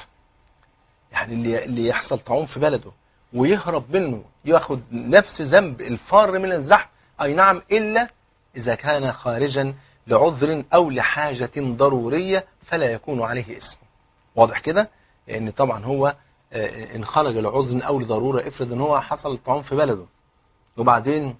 يعني اللي, اللي يحصل طاعون في بلده ويهرب منه ياخد نفس ذنب الفار من الزحف أي نعم إلا إذا كان خارجا لعذر أو لحاجة ضرورية فلا يكون عليه اسم واضح كده لأن طبعا هو إن خرج لعذر أو لضرورة افرض إن هو حصل طعام في بلده وبعدين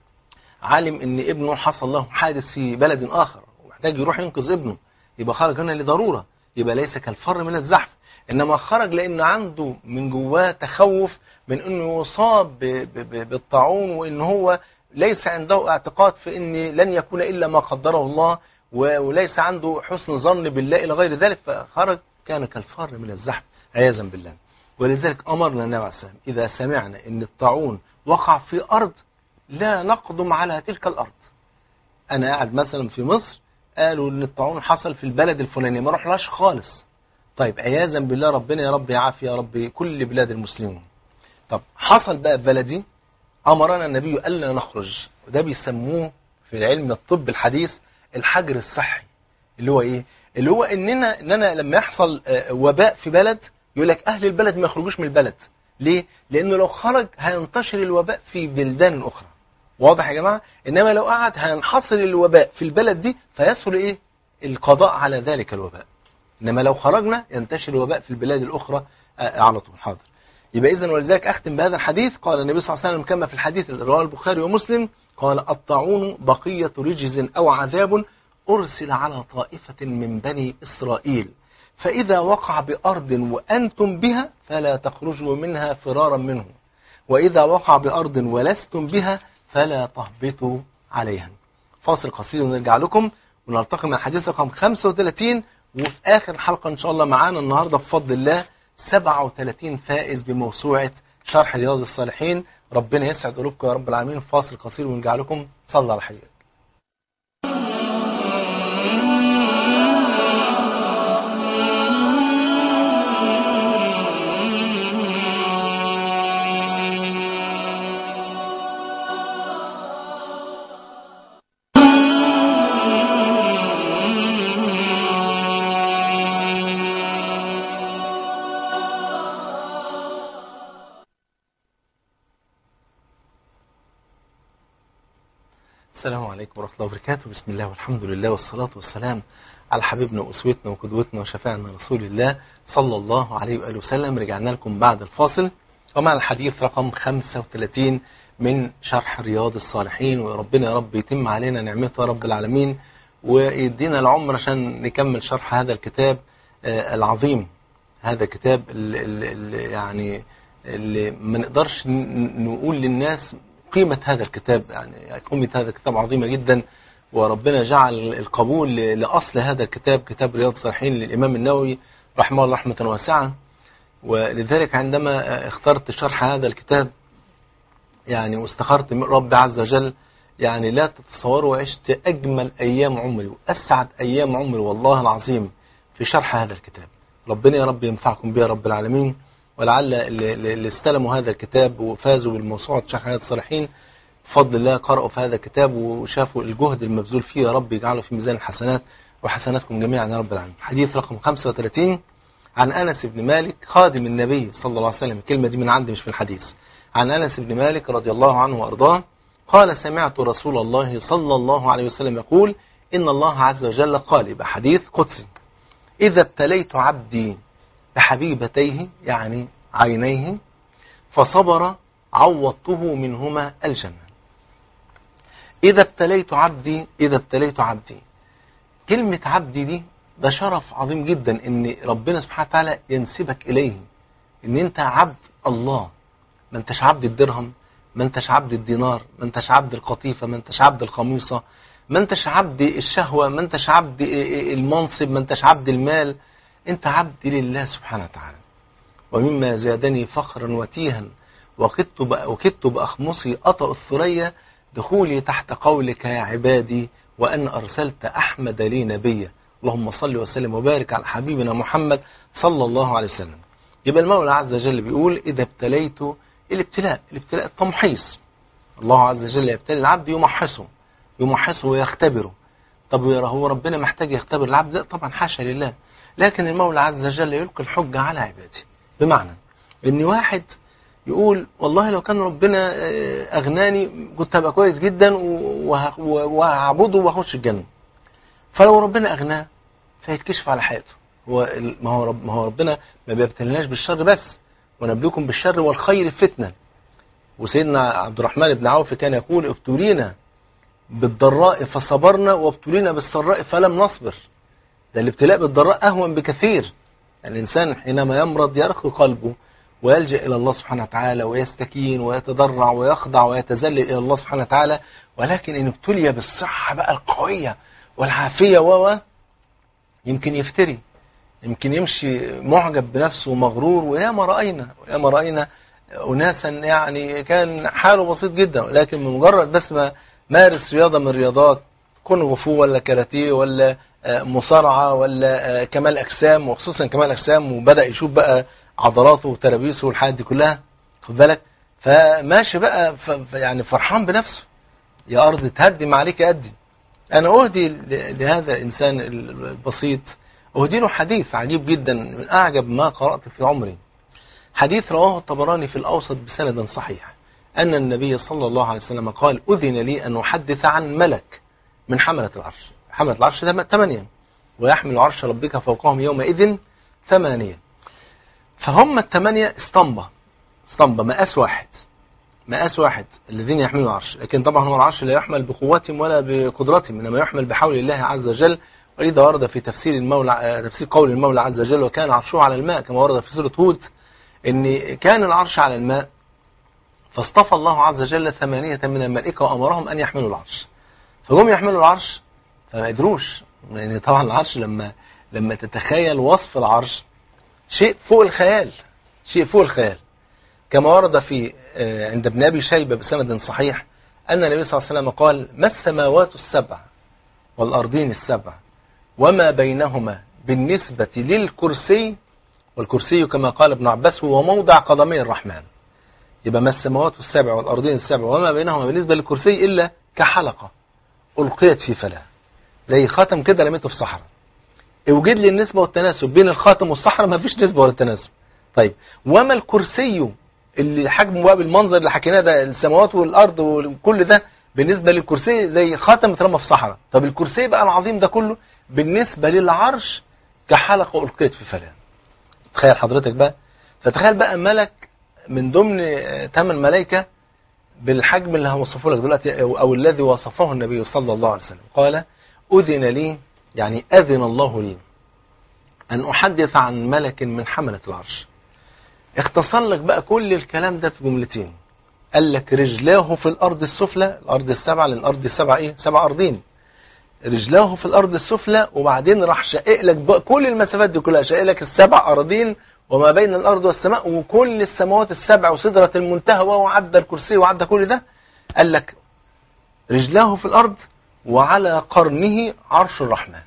علم إن ابنه حصل له حادث في بلد آخر ومحتاج يروح ينقذ ابنه يبقى خرج هنا لضرورة يبقى ليس كالفر من الزحف إنما خرج لأن عنده من جواه تخوف من أنه يصاب بالطاعون وإن هو ليس عنده اعتقاد في أن لن يكون إلا ما قدره الله وليس عنده حسن ظن بالله إلى غير ذلك فخرج كان كالفر من الزحف عياذا بالله ولذلك أمرنا النبي عليه السلام إذا سمعنا أن الطاعون وقع في أرض لا نقدم على تلك الأرض أنا قاعد مثلا في مصر قالوا أن الطاعون حصل في البلد الفلاني ما رحلاش خالص طيب عياذا بالله ربنا يا رب يعافي يا رب كل بلاد المسلمين طب حصل بقى في بلدي أمرنا النبي ألا نخرج وده بيسموه في العلم الطب الحديث الحجر الصحي اللي هو إيه اللي هو إننا إننا لما يحصل وباء في بلد يقول لك أهل البلد ما يخرجوش من البلد ليه؟ لأنه لو خرج هينتشر الوباء في بلدان أخرى واضح يا جماعة؟ إنما لو قعد هينحصر الوباء في البلد دي فيسهل إيه؟ القضاء على ذلك الوباء إنما لو خرجنا ينتشر الوباء في البلاد الأخرى على طول حاضر يبقى إذن ولذلك أختم بهذا الحديث قال النبي صلى الله عليه وسلم كما في الحديث اللي رواه البخاري ومسلم قال الطاعون بقية رجز أو عذاب أرسل على طائفة من بني إسرائيل فإذا وقع بأرض وأنتم بها فلا تخرجوا منها فرارا منه وإذا وقع بأرض ولستم بها فلا تهبطوا عليها فاصل قصير ونرجع لكم ونلتقي مع حديث رقم 35 وفي آخر حلقة إن شاء الله معانا النهاردة بفضل الله 37 فائز بموسوعة شرح رياض الصالحين ربنا يسعد قلوبكم يا رب العالمين فاصل قصير ونرجع لكم صلى على حبيبك السلام عليكم ورحمة الله وبركاته بسم الله والحمد لله والصلاة والسلام على حبيبنا وأسوتنا وقدوتنا وشفاعنا رسول الله صلى الله عليه وآله وسلم رجعنا لكم بعد الفاصل ومع الحديث رقم 35 من شرح رياض الصالحين وربنا يا رب يتم علينا نعمته رب العالمين ويدينا العمر عشان نكمل شرح هذا الكتاب العظيم هذا الكتاب اللي يعني اللي ما نقدرش نقول للناس قيمة هذا الكتاب يعني قيمة هذا الكتاب عظيمة جدا وربنا جعل القبول لأصل هذا الكتاب كتاب رياض الصالحين للإمام النووي رحمه الله رحمة واسعة ولذلك عندما اخترت شرح هذا الكتاب يعني واستخرت من رب عز وجل يعني لا تتصوروا عشت أجمل أيام عمري وأسعد أيام عمري والله العظيم في شرح هذا الكتاب ربنا يا رب ينفعكم بها رب العالمين ولعل اللي استلموا هذا الكتاب وفازوا بالموسوعة شرح هذا الصالحين بفضل الله قرأوا في هذا الكتاب وشافوا الجهد المبذول فيه يا رب يجعله في ميزان الحسنات وحسناتكم جميعا يا رب العالمين حديث رقم 35 عن أنس بن مالك خادم النبي صلى الله عليه وسلم الكلمة دي من عندي مش في الحديث عن أنس بن مالك رضي الله عنه وأرضاه قال سمعت رسول الله صلى الله عليه وسلم يقول إن الله عز وجل قال يبقى حديث قدسي إذا ابتليت عبدي بحبيبتيه يعني عينيه فصبر عوضته منهما الجنة إذا ابتليت عبدي إذا ابتليت عبدي كلمة عبدي دي ده شرف عظيم جدا ان ربنا سبحانه وتعالى ينسبك اليه ان انت عبد الله ما انتش عبد الدرهم ما انتش عبد الدينار ما انتش عبد القطيفة ما انتش عبد القميصة ما انتش عبد الشهوة ما انتش عبد المنصب ما انتش عبد المال انت عبد لله سبحانه وتعالى ومما زادني فخرا وتيها وكدت وكدت بأخمصي أطأ الثريا دخولي تحت قولك يا عبادي وأن أرسلت أحمد لي نبيا اللهم صل وسلم وبارك على حبيبنا محمد صلى الله عليه وسلم يبقى المولى عز وجل بيقول إذا ابتليت الابتلاء الابتلاء التمحيص الله عز وجل يبتلي العبد يمحصه يمحصه ويختبره طب هو ربنا محتاج يختبر العبد لا طبعا حاشا لله لكن المولى عز وجل يلقي الحجة على عباده بمعنى ان واحد يقول والله لو كان ربنا اغناني كنت هبقى كويس جدا وهعبده واخش الجنه فلو ربنا أغناه فيتكشف على حياته هو ما هو رب ما هو ربنا ما بيبتلناش بالشر بس ونبلوكم بالشر والخير فتنة وسيدنا عبد الرحمن بن عوف كان يقول ابتلينا بالضراء فصبرنا وابتلينا بالسراء فلم نصبر ده الابتلاء بالضراء أهون بكثير يعني الإنسان حينما يمرض يرخي قلبه ويلجأ إلى الله سبحانه وتعالى ويستكين ويتضرع ويخضع ويتذلل إلى الله سبحانه وتعالى ولكن إن ابتلي بالصحة بقى القوية والعافية و يمكن يفتري يمكن يمشي معجب بنفسه ومغرور وياما رأينا وياما رأينا أناسا يعني كان حاله بسيط جدا لكن بمجرد بس ما مارس رياضة من الرياضات كون غفو ولا كاراتيه ولا مصارعة ولا كمال أجسام وخصوصا كمال أجسام وبدأ يشوف بقى عضلاته وترابيسه والحاجات دي كلها خد بالك فماشي بقى يعني فرحان بنفسه يا أرض تهدم عليك أدي أنا أهدي لهذا الإنسان البسيط أهدي له حديث عجيب جدا من أعجب ما قرأت في عمري حديث رواه الطبراني في الأوسط بسند صحيح أن النبي صلى الله عليه وسلم قال أذن لي أن أحدث عن ملك من حملة العرش حملة العرش ثمانية ويحمل عرش ربك فوقهم يومئذ ثمانية فهم الثمانية اسطمبة اسطمبة مقاس واحد مقاس واحد الذين يحملون العرش لكن طبعا هو العرش لا يحمل بقوتهم ولا بقدرتهم إنما يحمل بحول الله عز وجل ولذا ورد في تفسير المولى تفسير قول المولى عز وجل وكان عرشه على الماء كما ورد في سورة هود ان كان العرش على الماء فاصطفى الله عز وجل ثمانية من الملائكة وأمرهم أن يحملوا العرش فهم يحملوا العرش فما قدروش لأن طبعا العرش لما لما تتخيل وصف العرش شيء فوق الخيال شيء فوق الخيال كما ورد في عند ابن أبي شيبة بسند صحيح أن النبي صلى الله عليه وسلم قال ما السماوات السبع والأرضين السبع وما بينهما بالنسبة للكرسي والكرسي كما قال ابن عباس هو موضع قدمي الرحمن يبقى ما السماوات السبع والأرضين السبع وما بينهما بالنسبة للكرسي إلا كحلقة ألقيت في فلاة زي خاتم كده رميته في صحراء اوجد لي النسبة والتناسب بين الخاتم والصحراء ما فيش نسبة ولا تناسب طيب وما الكرسي اللي حجمه بقى بالمنظر اللي حكيناه ده السماوات والأرض وكل ده بالنسبة للكرسي زي خاتم اترمى في صحراء طب الكرسي بقى العظيم ده كله بالنسبة للعرش كحلقة ألقيت في فلاة تخيل حضرتك بقى فتخيل بقى ملك من ضمن ثمان ملائكة بالحجم اللي هوصفه لك دلوقتي أو الذي وصفه النبي صلى الله عليه وسلم قال أذن لي يعني أذن الله لي أن أحدث عن ملك من حملة العرش اختصر لك بقى كل الكلام ده في جملتين قال لك رجلاه في الأرض السفلى الأرض السبعة لأن الأرض السبعة إيه سبع أرضين رجلاه في الأرض السفلى وبعدين راح شقق لك بقى كل المسافات دي كلها شقق لك السبع أراضين وما بين الأرض والسماء وكل السماوات السبع وسدرة المنتهى وعدى الكرسي وعدى كل ده قال لك رجلاه في الأرض وعلى قرنه عرش الرحمن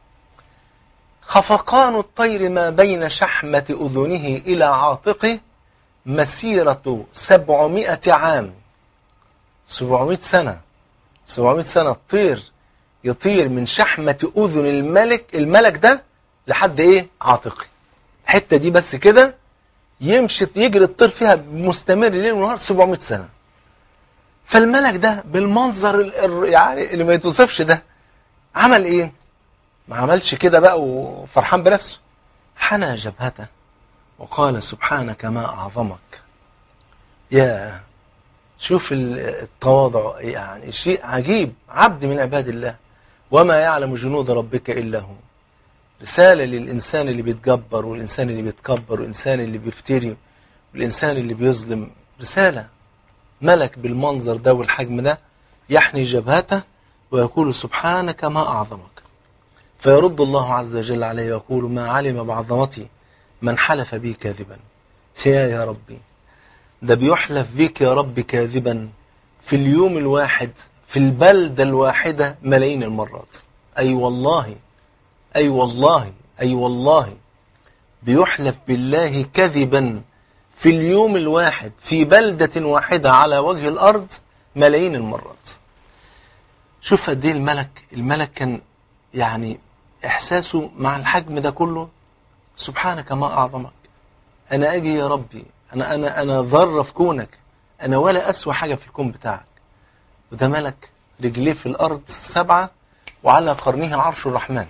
خفقان الطير ما بين شحمة أذنه إلى عاتقه مسيرة سبعمائة عام سبعمائة سنة سبعمائة سنة الطير يطير من شحمة أذن الملك الملك ده لحد إيه عاتقه الحتة دي بس كده يمشي يجري الطير فيها مستمر ليل ونهار 700 سنة فالملك ده بالمنظر يعني اللي ما يتوصفش ده عمل ايه ما عملش كده بقى وفرحان بنفسه حنى جبهته وقال سبحانك ما أعظمك يا شوف التواضع يعني شيء عجيب عبد من عباد الله وما يعلم جنود ربك إلا هو رسالة للإنسان اللي بيتجبر والإنسان اللي بيتكبر والإنسان اللي بيفتري والإنسان اللي بيظلم رسالة ملك بالمنظر ده والحجم ده يحني جبهته ويقول سبحانك ما أعظمك فيرد الله عز وجل عليه ويقول ما علم بعظمتي من حلف بي كاذبا يا يا ربي ده بيحلف بيك يا رب كاذبا في اليوم الواحد في البلدة الواحدة ملايين المرات أي والله أي والله أي والله بيحلف بالله كذبا في اليوم الواحد في بلدة واحدة على وجه الأرض ملايين المرات شوف قد ايه الملك الملك كان يعني إحساسه مع الحجم ده كله سبحانك ما أعظمك أنا أجي يا ربي أنا أنا أنا ذرة في كونك أنا ولا أسوى حاجة في الكون بتاعك وده ملك رجليه في الأرض سبعة وعلى قرنه عرش الرحمن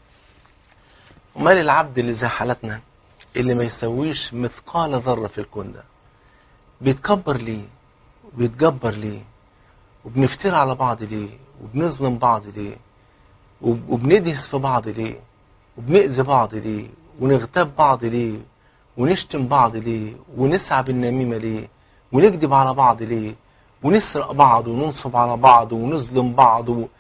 ومال العبد اللي زي حالتنا اللي ما يسويش مثقال ذرة في الكون ده بيتكبر ليه وبيتجبر ليه وبنفترى على بعض ليه وبنظلم بعض ليه وبندهس في بعض ليه وبنأذي بعض ليه ونغتاب بعض ليه ونشتم بعض ليه ونسعى بالنميمة ليه ونكذب على بعض ليه ونسرق بعض وننصب على بعض ونظلم بعض و...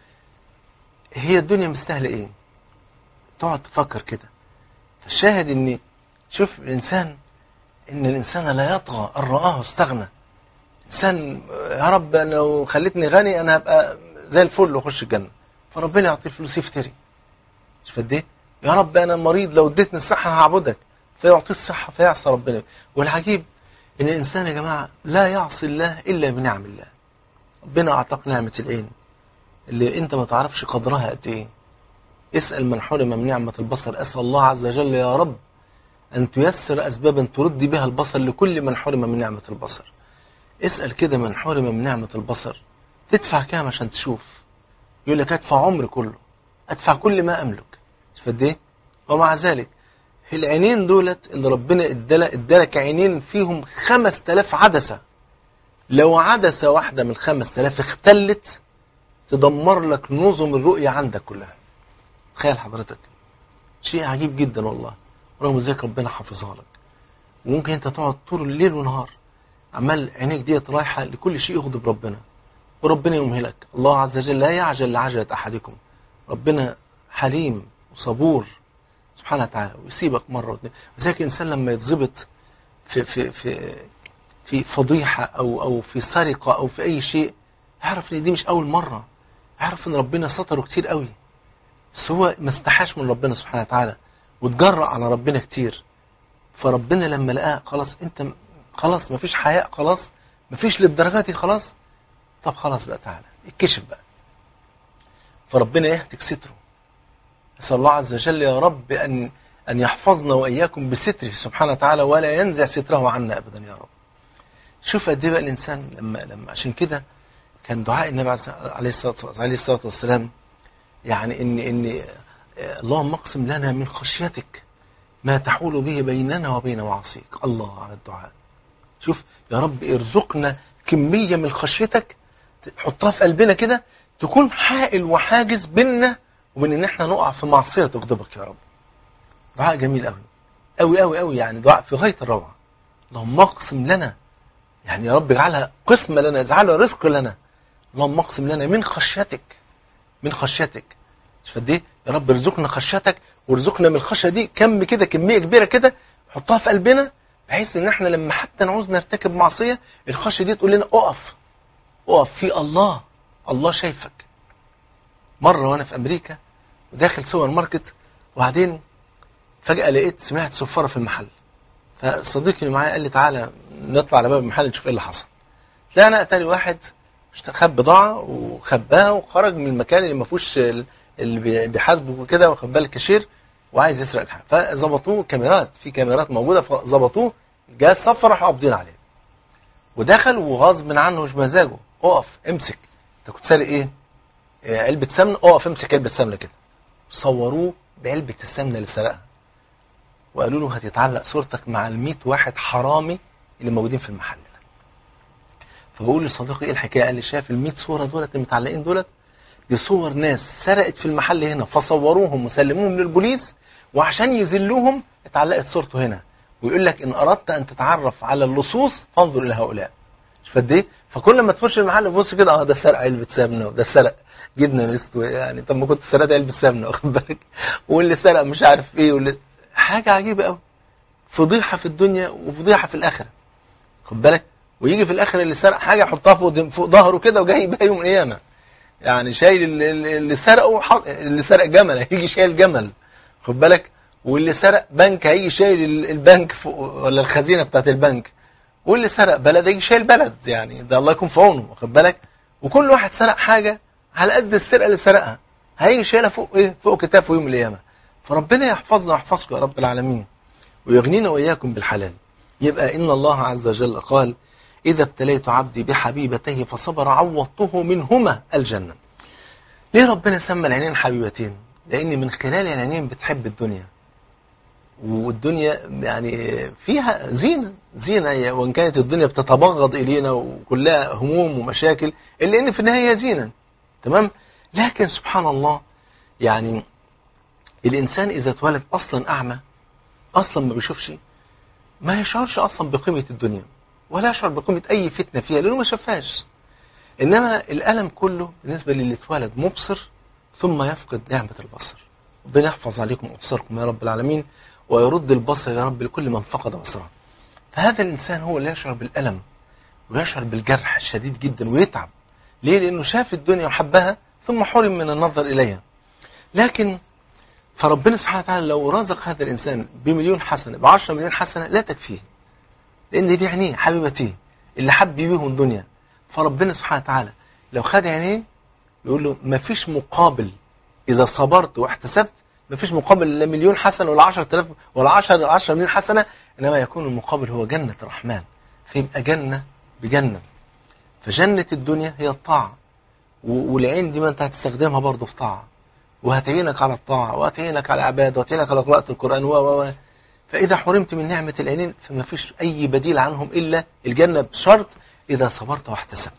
هي الدنيا مستاهلة ايه تقعد تفكر كده فالشاهد ان شوف الانسان ان الانسان لا يطغى ان رآه استغنى انسان يا رب لو خلتني غني انا هبقى زي الفل واخش الجنة فربنا يعطيه فلوس يفتري شوف قد ايه يا رب انا مريض لو اديتني الصحة هعبدك فيعطيه الصحة فيعصى ربنا والعجيب ان الانسان يا جماعة لا يعصي الله الا بنعم الله ربنا اعطاك نعمة العين اللي انت ما تعرفش قدرها قد ايه اسأل من حرم من نعمة البصر اسأل الله عز وجل يا رب ان تيسر اسبابا ترد بها البصر لكل من حرم من نعمة البصر اسأل كده من حرم من نعمة البصر تدفع كام عشان تشوف يقول لك ادفع عمري كله ادفع كل ما املك فد ايه ومع ذلك في العينين دولت اللي ربنا ادالك عينين فيهم خمس تلاف عدسة لو عدسة واحدة من خمس تلاف اختلت تدمر لك نظم الرؤية عندك كلها تخيل حضرتك شيء عجيب جدا والله رغم ذلك ربنا حافظها لك وممكن انت تقعد طول الليل والنهار عمال عينيك ديت رايحة لكل شيء يغضب ربنا وربنا يمهلك الله عز وجل لا يعجل لعجلة أحدكم ربنا حليم وصبور سبحانه وتعالى ويسيبك مرة واثنين لذلك الإنسان لما يتظبط في في في في فضيحة أو أو في سرقة أو في أي شيء يعرف إن دي مش أول مرة يعرف إن ربنا ستره كتير قوي بس هو ما استحاش من ربنا سبحانه وتعالى وتجرأ على ربنا كتير فربنا لما لقاه خلاص أنت خلاص مفيش حياء خلاص مفيش للدرجات دي خلاص طب خلاص بقى تعالى اتكشف بقى فربنا يهتك ستره نسأل الله عز وجل يا رب أن أن يحفظنا وإياكم بستره سبحانه وتعالى ولا ينزع ستره عنا أبدا يا رب شوف قد ايه بقى الإنسان لما لما عشان كده كان دعاء النبي عليه الصلاة عليه الصلاة والسلام يعني إن إن اللهم اقسم لنا من خشيتك ما تحول به بيننا وبين معاصيك الله على الدعاء شوف يا رب ارزقنا كمية من خشيتك حطها في قلبنا كده تكون حائل وحاجز بيننا ومن ان احنا نقع في معصية تغضبك يا رب دعاء جميل قوي قوي قوي قوي يعني دعاء في غاية الروعة اللهم اقسم لنا يعني يا رب اجعلها قسمة لنا اجعلها رزق لنا اللهم اقسم لنا من خشيتك من خشيتك مش فدي يا رب ارزقنا خشيتك وارزقنا من الخشية دي كم كده كمية كبيرة كده حطها في قلبنا بحيث ان احنا لما حتى نعوز نرتكب معصية الخشية دي تقول لنا اقف اقف في الله الله شايفك مرة وانا في امريكا وداخل سوبر ماركت وبعدين فجأة لقيت سمعت صفارة في المحل فصديقي اللي معايا قال لي تعالى نطلع على باب المحل نشوف ايه اللي حصل لا اتاري واحد خد بضاعة وخباها وخرج من المكان اللي ما فيهوش اللي بيحاسبه وكده واخد بالك كاشير وعايز يسرق الحاجة فظبطوه كاميرات في كاميرات موجودة فظبطوه جاء الصف راحوا قابضين عليه ودخل وغصب عنه مش مزاجه اقف امسك انت كنت سارق ايه علبة سمنة اقف امسك علبة سمنة كده صوروه بعلبة السمنة اللي سرقها وقالوا له هتتعلق صورتك مع ال واحد حرامي اللي موجودين في المحل فبقول لصديقي ايه الحكايه قال لي شايف ال صوره دولت المتعلقين دولت دي صور ناس سرقت في المحل هنا فصوروهم وسلموهم للبوليس وعشان يذلوهم اتعلقت صورته هنا ويقول لك ان اردت ان تتعرف على اللصوص فانظر الى هؤلاء مش فد ايه فكل ما تخش المحل تبص كده اه ده سرق علبه سمنه وده سرق جبنه نستو يعني طب ما كنت سرقت علبه سمنه واخد بالك واللي سرق مش عارف ايه واللي حاجه عجيبه قوي فضيحه في الدنيا وفضيحه في الاخره خد بالك ويجي في الاخر اللي سرق حاجه يحطها فوق فوق ظهره كده وجاي بقى يوم القيامه يعني شايل اللي سرقه اللي سرق جمل هيجي شايل جمل خد بالك واللي سرق بنك هيجي شايل البنك فوق ولا الخزينه بتاعت البنك واللي سرق بلد هيجي شايل بلد يعني ده الله يكون في عونه واخد بالك وكل واحد سرق حاجه على قد السرقه اللي سرقها هيجي شايلها فوق ايه فوق كتافه يوم القيامه فربنا يحفظنا ويحفظكم يا رب العالمين ويغنينا واياكم بالحلال يبقى ان الله عز وجل قال إذا ابتليت عبدي بحبيبتيه فصبر عوضته منهما الجنة ليه ربنا سمى العينين حبيبتين لأن من خلال العينين بتحب الدنيا والدنيا يعني فيها زينة زينة وإن كانت الدنيا بتتبغض إلينا وكلها هموم ومشاكل إلا إن في النهاية زينة تمام لكن سبحان الله يعني الإنسان إذا اتولد أصلا أعمى أصلا ما بيشوفش ما يشعرش أصلا بقيمة الدنيا ولا يشعر بقيمة أي فتنة فيها لأنه ما شافهاش إنما الألم كله بالنسبة للي اتولد مبصر ثم يفقد نعمة البصر ربنا يحفظ عليكم أبصاركم يا رب العالمين ويرد البصر يا رب لكل من فقد بصره فهذا الإنسان هو اللي يشعر بالألم ويشعر بالجرح الشديد جدا ويتعب ليه لأنه شاف الدنيا وحبها ثم حرم من النظر إليها لكن فربنا سبحانه وتعالى لو رزق هذا الإنسان بمليون حسنة بعشرة مليون حسنة لا تكفيه لان دي عينيه حبيبتيه اللي حب بيهم الدنيا فربنا سبحانه وتعالى لو خد عينيه يقول له مفيش مقابل اذا صبرت واحتسبت مفيش مقابل لا مليون حسنه ولا 10000 ولا 10 10 مليون حسنه انما يكون المقابل هو جنه الرحمن فيبقى جنه بجنه فجنه الدنيا هي الطاعه والعين دي ما انت هتستخدمها برضه في طاعه وهتعينك على الطاعه وهتعينك على العباده وهتعينك على قراءه القران و و فإذا حرمت من نعمة العينين فما فيش أي بديل عنهم إلا الجنة بشرط إذا صبرت واحتسبت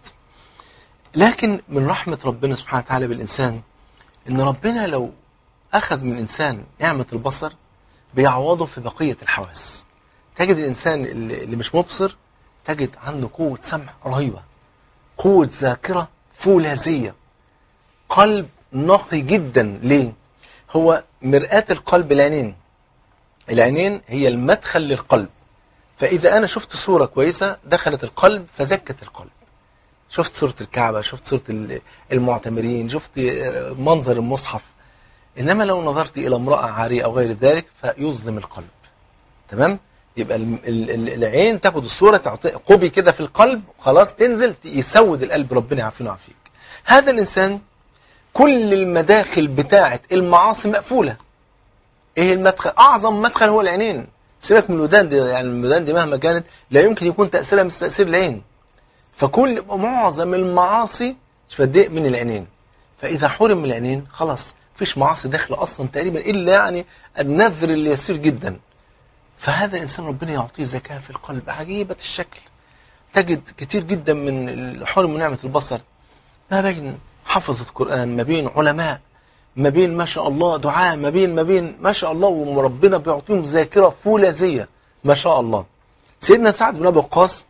لكن من رحمة ربنا سبحانه وتعالى بالإنسان إن ربنا لو أخذ من الإنسان نعمة البصر بيعوضه في بقية الحواس تجد الإنسان اللي مش مبصر تجد عنده قوة سمع رهيبة قوة ذاكرة فولاذية قلب نقي جدا ليه هو مرآة القلب العينين العينين هي المدخل للقلب فإذا أنا شفت صورة كويسة دخلت القلب فزكت القلب شفت صورة الكعبة شفت صورة المعتمرين شفت منظر المصحف إنما لو نظرت إلى امرأة عارية أو غير ذلك فيظلم القلب تمام يبقى العين تاخد الصورة تعطي قبي كده في القلب خلاص تنزل يسود القلب ربنا يعافينا ويعافيك هذا الإنسان كل المداخل بتاعة المعاصي مقفولة ايه المدخل اعظم مدخل هو العينين سيبك من الودان دي يعني الودان دي مهما كانت لا يمكن يكون تأثيرها مثل تأثير العين فكل معظم المعاصي فداء من العينين فإذا حرم من العينين خلاص مفيش معاصي داخله أصلا تقريبا إلا يعني النذر اللي يسير جدا فهذا الإنسان ربنا يعطيه زكاة في القلب عجيبة الشكل تجد كتير جدا من الحرم من نعمة البصر ما بين حفظة قرآن ما بين علماء ما بين ما شاء الله دعاء ما بين ما بين ما شاء الله وربنا بيعطيهم ذاكرة فولاذية ما شاء الله سيدنا سعد بن أبي وقاص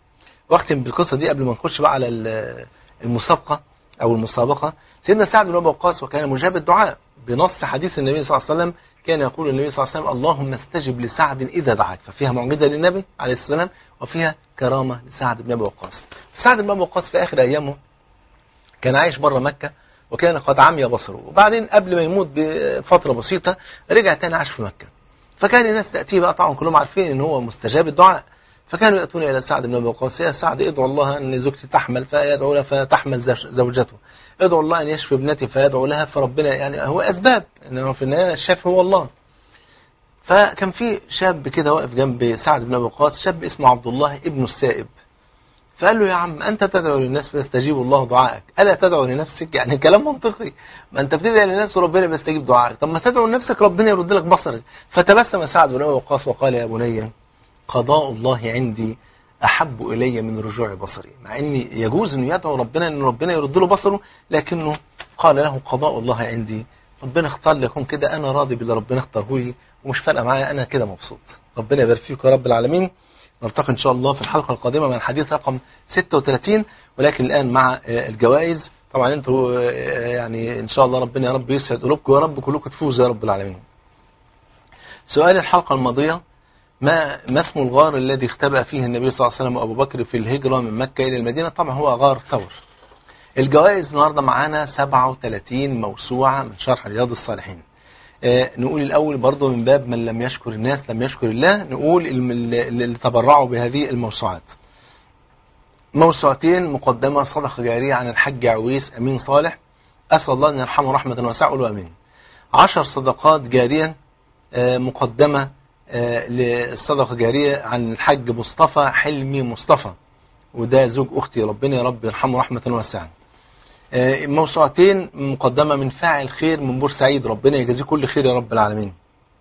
واختم بالقصة دي قبل ما نخش بقى على ال- المسابقة أو المسابقة سيدنا سعد بن أبي وقاص وكان مجاب الدعاء بنص حديث النبي صلى الله عليه وسلم كان يقول النبي صلى الله عليه وسلم اللهم استجب لسعد إذا دعاك ففيها معجزة للنبي عليه السلام وفيها كرامة لسعد بن أبي وقاص سعد بن أبي وقاص في آخر أيامه كان عايش بره مكة وكان قد عمي بصره وبعدين قبل ما يموت بفترة بسيطة رجع تاني عاش في مكة فكان الناس تأتيه بقى طبعا كلهم عارفين ان هو مستجاب الدعاء فكانوا يأتون إلى سعد بن أبي وقاص يا سعد ادعو الله أن زوجتي تحمل فيدعو لها فتحمل زوج- زوجته ادعو الله أن يشفي ابنتي فيدعو لها فربنا يعني هو أسباب إنما في النهاية الشافي هو الله فكان في شاب كده واقف جنب سعد بن أبي وقاص شاب اسمه عبد الله ابن السائب فقال له يا عم أنت تدعو للناس فيستجيب الله دعائك ألا تدعو لنفسك يعني كلام منطقي ما أنت بتدعي للناس وربنا بيستجيب دعائك طب ما تدعو لنفسك ربنا يرد لك بصرك فتبسم سعد بن أبي وقاص وقال يا بني قضاء الله عندي أحب إلي من رجوع بصري مع أن يجوز أنه يدعو ربنا أن ربنا يرد له بصره لكنه قال له قضاء الله عندي ربنا اختار لي يكون كده أنا راضي باللي ربنا اختاره لي ومش فارقة معايا أنا كده مبسوط ربنا يبارك فيك يا رب العالمين نلتقي إن شاء الله في الحلقة القادمة مع الحديث رقم 36 ولكن الآن مع آه، الجوائز طبعا انتوا آه، يعني إن شاء الله ربنا يا رب يسعد قلوبكم يا رب كلكم تفوزوا يا رب العالمين سؤال الحلقة الماضية ما ما اسم الغار الذي اختبأ فيه النبي صلى الله عليه وسلم وأبو بكر في الهجرة من مكة إلى المدينة طبعا هو غار ثور الجوائز النهاردة معانا 37 موسوعة من شرح رياض الصالحين آه، نقول الأول برضو من باب من لم يشكر الناس لم يشكر الله نقول الم- اللي اللي تبرعوا بهذه الموسوعات موسوعتين مقدمة صدقة جارية عن الحج عويس أمين صالح أسأل الله أن يرحمه رحمة واسعة قولوا أمين عشر صدقات جارية آه، مقدمة آه، للصدقة جارية عن الحج مصطفى حلمي مصطفى وده زوج أختي ربنا يا رب يرحمه رحمة واسعة آه، موسوعتين مقدمة من فاعل خير من بورسعيد ربنا يجازيه كل خير يا رب العالمين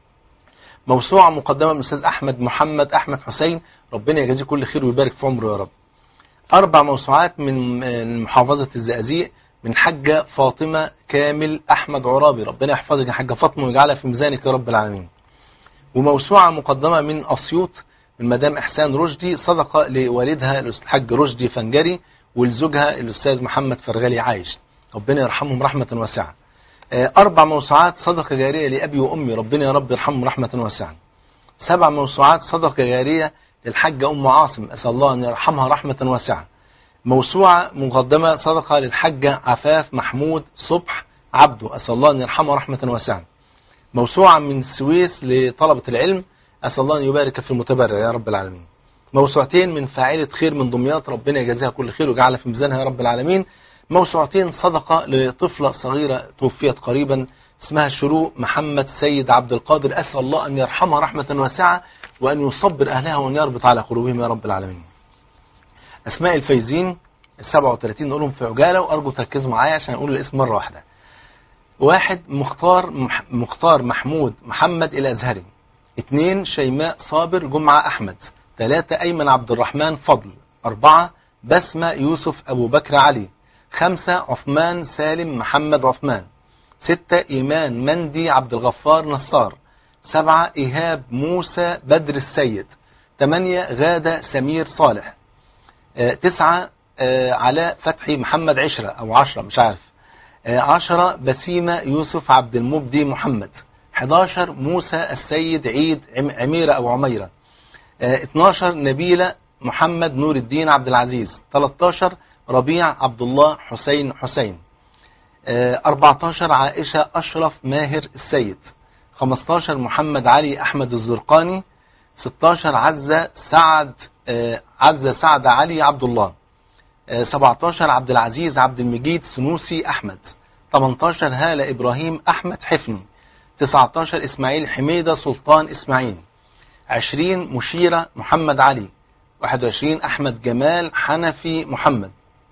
موسوعة مقدمة من الأستاذ أحمد محمد أحمد حسين ربنا يجازيه كل خير ويبارك في عمره يا رب أربع موسوعات من من محافظة الزقازيق من حجة فاطمة كامل أحمد عرابي ربنا يحفظك يا حاجة فاطمة ويجعلها في ميزانك يا رب العالمين وموسوعة مقدمة من أسيوط من مدام إحسان رشدي صدقة لوالدها الحاج رشدي فنجري ولزوجها الأستاذ محمد فرغلي عايش ربنا يرحمهم رحمة واسعة آه، أربع موسوعات صدقة جارية لأبي وأمي ربنا يا رب يرحمهم رحمة واسعة سبع موسوعات صدقة جارية للحاجة أم عاصم أسأل الله أن يرحمها رحمة واسعة موسوعة مقدمة صدقة للحجة عفاف محمود صبح عبده أسأل الله أن يرحمها رحمة واسعة موسوعة من السويس لطلبة العلم أسأل الله أن يبارك في المتبرع يا رب العالمين موسوعتين من فاعلة خير من دمياط ربنا يجازيها كل خير ويجعلها في ميزانها يا رب العالمين موسوعتين صدقة لطفلة صغيرة توفيت قريبا اسمها شروق محمد سيد عبد القادر أسأل الله أن يرحمها رحمة واسعة وأن يصبر أهلها وأن يربط على قلوبهم يا رب العالمين أسماء الفايزين ال 37 نقولهم في عجالة وأرجو تركزوا معايا عشان أقول الاسم مرة واحدة واحد مختار مح- مختار محمود محمد الأزهري اثنين شيماء صابر جمعة أحمد ثلاثة أيمن عبد الرحمن فضل أربعة بسمة يوسف أبو بكر علي خمسة عثمان سالم محمد عثمان ستة إيمان مندي عبد الغفار نصار سبعة إيهاب موسى بدر السيد ثمانية غادة سمير صالح آه، تسعة آه، علاء فتحي محمد عشرة أو عشرة مش عارف آه، عشرة بسيمة يوسف عبد المبدي محمد 11 موسى السيد عيد عم- عميرة أو عميرة آه، 12 نبيلة محمد نور الدين عبد العزيز 13 ربيع عبد الله حسين حسين آه، 14 عائشة أشرف ماهر السيد 15 محمد علي أحمد الزرقاني 16 عزة سعد آه، عزة سعد علي عبد الله آه، 17 عبد العزيز عبد المجيد سنوسي أحمد 18 هالة إبراهيم أحمد حفني 19 إسماعيل حميدة سلطان إسماعيل 20 مشيرة محمد علي 21 أحمد جمال حنفي محمد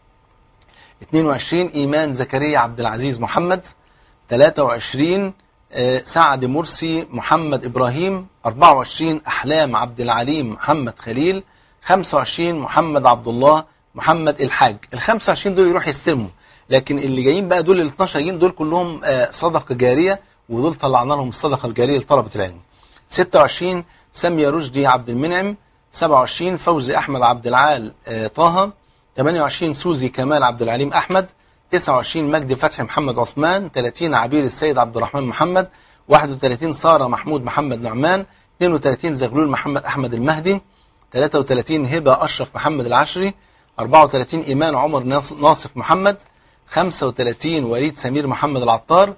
22 إيمان زكريا عبد العزيز محمد 23 آه، سعد مرسي محمد إبراهيم 24 أحلام عبد العليم محمد خليل 25 محمد عبد الله محمد الحاج ال 25 دول يروح يستلموا لكن اللي جايين بقى دول ال 12 جايين دول كلهم آه، صدقة جارية ودول طلعنا لهم الصدقة الجارية لطلبة العلم 26 سامية رشدي عبد المنعم 27 فوزي أحمد عبد العال آه، طه 28 سوزي كمال عبد العليم أحمد 29 مجدي فتحي محمد عثمان 30 عبير السيد عبد الرحمن محمد 31 سارة محمود محمد نعمان 32 زغلول محمد أحمد المهدي 33 هبة أشرف محمد العشري 34 إيمان عمر ناص- ناصف محمد 35 وليد سمير محمد العطار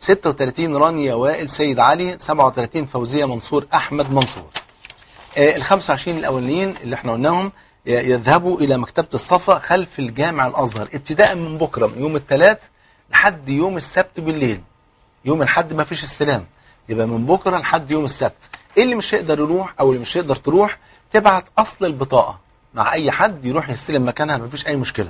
36 رانيا وائل سيد علي 37 فوزية منصور أحمد منصور آه، ال 25 الأولين اللي احنا قلناهم ي- يذهبوا إلى مكتبة الصفا خلف الجامع الأزهر ابتداء من بكرة من يوم الثلاث لحد يوم السبت بالليل يوم الحد ما فيش استلام يبقى من بكرة لحد يوم السبت ايه اللي مش هيقدر يروح او اللي مش هيقدر تروح تبعت اصل البطاقة مع اي حد يروح يستلم مكانها ما فيش اي مشكلة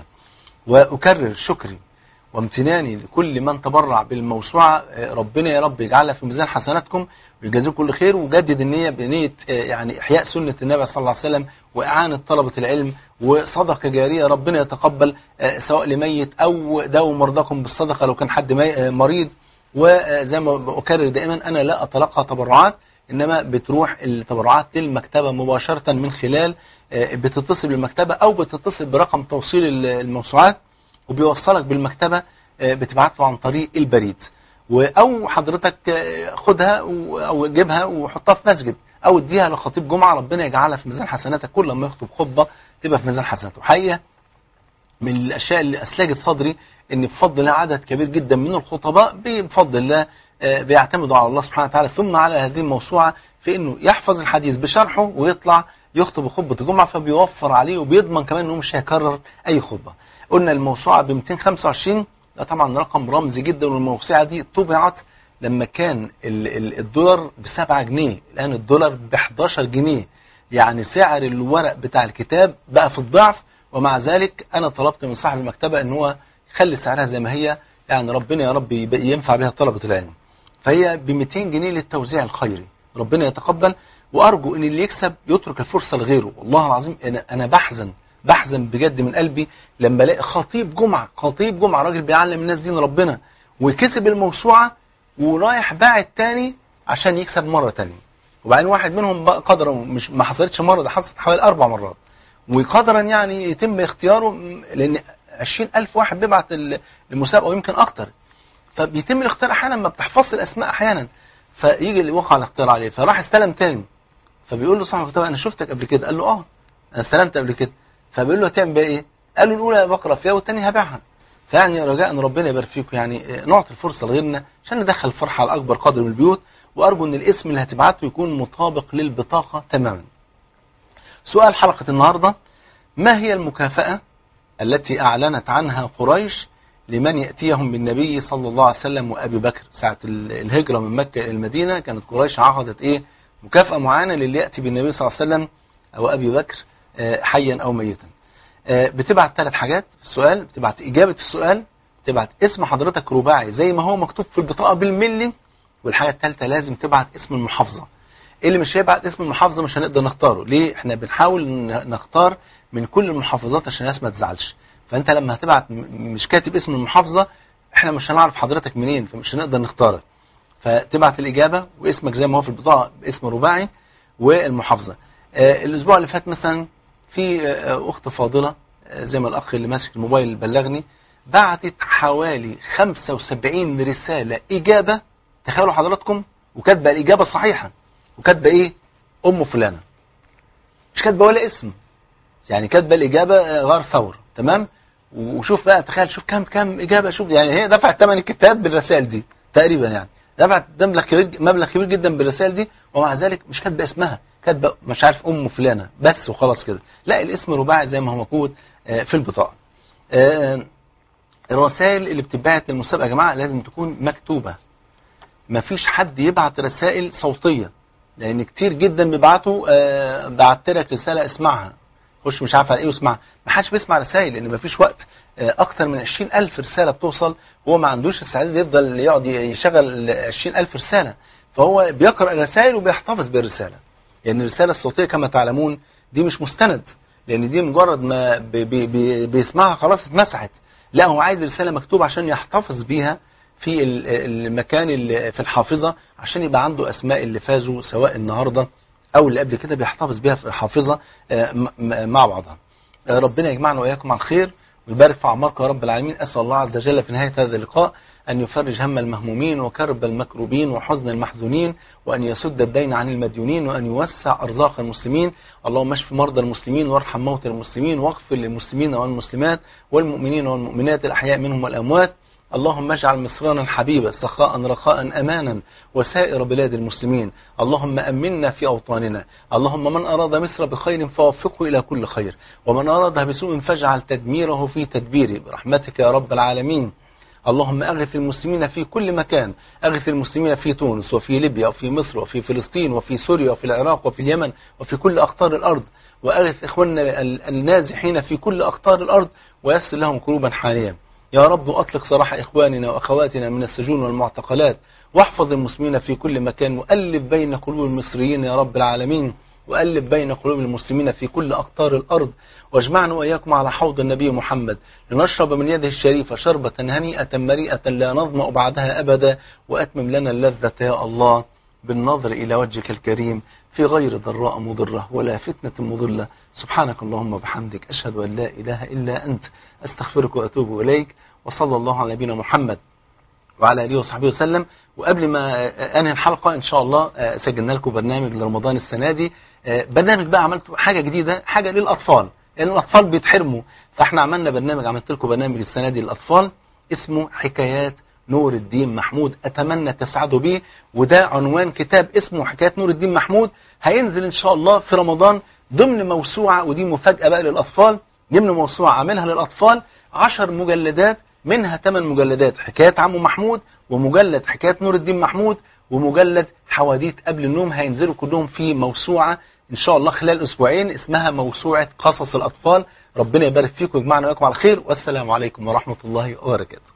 واكرر شكري وامتناني لكل من تبرع بالموسوعة آه، ربنا يا رب يجعلها في ميزان حسناتكم ويجازيكم كل خير وجدد النية بنية آه، يعني إحياء سنة النبي صلى الله عليه وسلم وإعانة طلبة العلم وصدقة جارية ربنا يتقبل آه، سواء لميت أو داووا مرضاكم بالصدقة لو كان حد مي- آه، مريض وزي ما بكرر دائما أنا لا أتلقى تبرعات إنما بتروح التبرعات للمكتبة مباشرة من خلال آه، بتتصل بالمكتبة أو بتتصل برقم توصيل ال- الموسوعات وبيوصلك بالمكتبة آه، بتبعته عن طريق البريد و- او حضرتك آه، خدها و- او جيبها وحطها في مسجد او اديها لخطيب جمعة ربنا يجعلها في ميزان حسناتك كل ما يخطب خطبة تبقى في ميزان حسناته حقيقة من الاشياء اللي اسلجت صدري ان بفضل الله عدد كبير جدا من الخطباء بفضل الله آه، بيعتمدوا على الله سبحانه وتعالى ثم على هذه الموسوعة في انه يحفظ الحديث بشرحه ويطلع يخطب خطبة الجمعة فبيوفر عليه وبيضمن كمان انه مش هيكرر اي خطبة قلنا الموسوعة ب 225 ده طبعا رقم رمزي جدا والموسوعة دي طبعت لما كان ال- ال- الدولار ب 7 جنيه الان الدولار ب 11 جنيه يعني سعر الورق بتاع الكتاب بقى في الضعف ومع ذلك انا طلبت من صاحب المكتبة ان هو يخلي سعرها زي ما هي يعني ربنا يا رب يبقى ينفع بها طلبة العلم فهي ب 200 جنيه للتوزيع الخيري ربنا يتقبل وارجو ان اللي يكسب يترك الفرصة لغيره والله العظيم انا انا بحزن بحزن بجد من قلبي لما الاقي خطيب جمعة خطيب جمعة راجل بيعلم الناس دين ربنا وكسب الموسوعة ورايح باعت تاني عشان يكسب مرة تانية وبعدين واحد منهم بقى قدرا مش ما حصلتش مرة ده حصلت حوالي أربع مرات وقدرا يعني يتم اختياره م- لأن 20000 واحد بيبعت ال- المسابقة ويمكن أكتر فبيتم الاختيار أحيانا ما بتحفظش الأسماء أحيانا فيجي اللي وقع الاختيار عليه فراح استلم تاني فبيقول له صاحب الكتاب أنا شفتك قبل كده قال له أه أنا استلمت قبل كده فبيقول له هتعمل بيها إيه؟ قال له الأولى بقرا فيها والثانية هبيعها فيعني رجاء ان ربنا يبارك فيكم يعني آه، نعطي الفرصة لغيرنا عشان ندخل الفرحة على أكبر قدر من البيوت وأرجو أن الاسم اللي هتبعته يكون مطابق للبطاقة تماما سؤال حلقة النهاردة ما هي المكافأة التي أعلنت عنها قريش لمن يأتيهم بالنبي صلى الله عليه وسلم وأبي بكر ساعة ال- الهجرة من مكة إلى المدينة كانت قريش عقدت إيه مكافأة معينة للي يأتي بالنبي صلى الله عليه وسلم أو أبي بكر آه، حيا أو ميتا آه، بتبعت ثلاث حاجات في السؤال بتبعت إجابة السؤال بتبعت اسم حضرتك رباعي زي ما هو مكتوب في البطاقة بالملي والحاجة الثالثة لازم تبعت اسم المحافظة اللي مش هيبعت اسم المحافظة مش هنقدر نختاره ليه احنا بنحاول ن- نختار من كل المحافظات عشان الناس ما تزعلش فانت لما هتبعت م- مش كاتب اسم المحافظة احنا مش هنعرف حضرتك منين فمش هنقدر نختارك فتبعت الإجابة واسمك زي ما هو في البطاقة باسم رباعي والمحافظة آه، الأسبوع اللي فات مثلا في آه، أخت فاضلة آه، زي ما الأخ اللي ماسك الموبايل بلغني بعتت حوالي 75 رسالة إجابة تخيلوا حضراتكم وكاتبة الإجابة الصحيحة وكاتبة إيه أم فلانة مش كاتبة ولا اسم يعني كاتبة الإجابة آه، غار ثور تمام وشوف بقى تخيل شوف كام كام إجابة شوف يعني هي دفعت ثمن الكتاب بالرسائل دي تقريبا يعني دفعت مبلغ كبير مبلغ كبير جدا بالرسائل دي ومع ذلك مش كاتبة اسمها كاتبة مش عارف أم فلانة بس وخلاص كده لا الاسم رباعي زي ما هو موجود آه، في البطاقة آه، الرسائل اللي بتتبعت للمسابقة يا جماعة لازم تكون مكتوبة مفيش حد يبعت رسائل صوتية لأن كتير جدا بيبعتوا آه، بعت لك رسالة اسمعها خش مش عارف على ايه واسمعها ما حدش بيسمع رسائل لأن مفيش وقت آه، أكتر من 20000 رسالة بتوصل هو ما عندوش استعداد يفضل يقعد يشغل 20000 رسالة فهو بيقرأ الرسائل وبيحتفظ بالرسالة لأن الرسالة الصوتية كما تعلمون دي مش مستند لأن دي مجرد ما بي بي بي بيسمعها خلاص اتمسحت لا هو عايز رسالة مكتوبة عشان يحتفظ بيها في ال- المكان اللي في الحافظة عشان يبقى عنده أسماء اللي فازوا سواء النهاردة او اللي قبل كده بيحتفظ بيها في حافظة آه، م- م- مع بعضها آه، ربنا يجمعنا وإياكم على الخير ويبارك في أعماركم يا رب العالمين أسأل الله عز وجل في نهاية هذا اللقاء أن يفرج هم المهمومين وكرب المكروبين وحزن المحزونين وأن يسد الدين عن المديونين وأن يوسع أرزاق المسلمين اللهم اشف مرضى المسلمين وارحم موتى المسلمين واغفر للمسلمين والمسلمات والمؤمنين والمؤمنات الأحياء منهم والأموات اللهم اجعل مصرنا الحبيبة سخاء رخاء أمانا وسائر بلاد المسلمين اللهم أمنا في أوطاننا اللهم من أراد مصر بخير فوفقه إلى كل خير ومن أرادها بسوء فاجعل تدميره في تدبيره برحمتك يا رب العالمين اللهم أغث المسلمين في كل مكان أغث المسلمين في تونس وفي ليبيا وفي مصر وفي فلسطين وفي سوريا وفي العراق وفي اليمن وفي كل أقطار الأرض وأغث إخواننا ال- النازحين في كل أقطار الأرض ويسر لهم قلوبا حاليا يا رب أطلق سراح إخواننا وأخواتنا من السجون والمعتقلات واحفظ المسلمين في كل مكان وألف بين قلوب المصريين يا رب العالمين وألف بين قلوب المسلمين في كل أقطار الأرض واجمعنا وإياكم على حوض النبي محمد لنشرب من يده الشريفة شربة هنيئة مريئة لا نظمأ بعدها أبدا وأتمم لنا اللذة يا الله بالنظر إلى وجهك الكريم في غير ضراء مضرة ولا فتنة مضلة سبحانك اللهم وبحمدك أشهد أن لا إله إلا أنت أستغفرك وأتوب إليك وصلى الله على نبينا محمد وعلى آله وصحبه وسلم وقبل ما أنهي الحلقة إن شاء الله سجلنا لكم برنامج لرمضان السنة دي برنامج بقى عملت حاجة جديدة حاجة للأطفال لأن الأطفال بيتحرموا فإحنا عملنا برنامج عملت لكم برنامج السنة دي للأطفال اسمه حكايات نور الدين محمود أتمنى تسعدوا به وده عنوان كتاب اسمه حكايات نور الدين محمود هينزل إن شاء الله في رمضان ضمن موسوعة ودي مفاجأة بقى للأطفال ضمن موسوعة عاملها للأطفال عشر مجلدات منها ثمان مجلدات حكايات عمو محمود ومجلد حكايات نور الدين محمود ومجلد حواديت قبل النوم هينزلوا كلهم في موسوعة إن شاء الله خلال أسبوعين اسمها موسوعة قصص الأطفال ربنا يبارك فيكم ويجمعنا وياكم على خير والسلام عليكم ورحمة الله وبركاته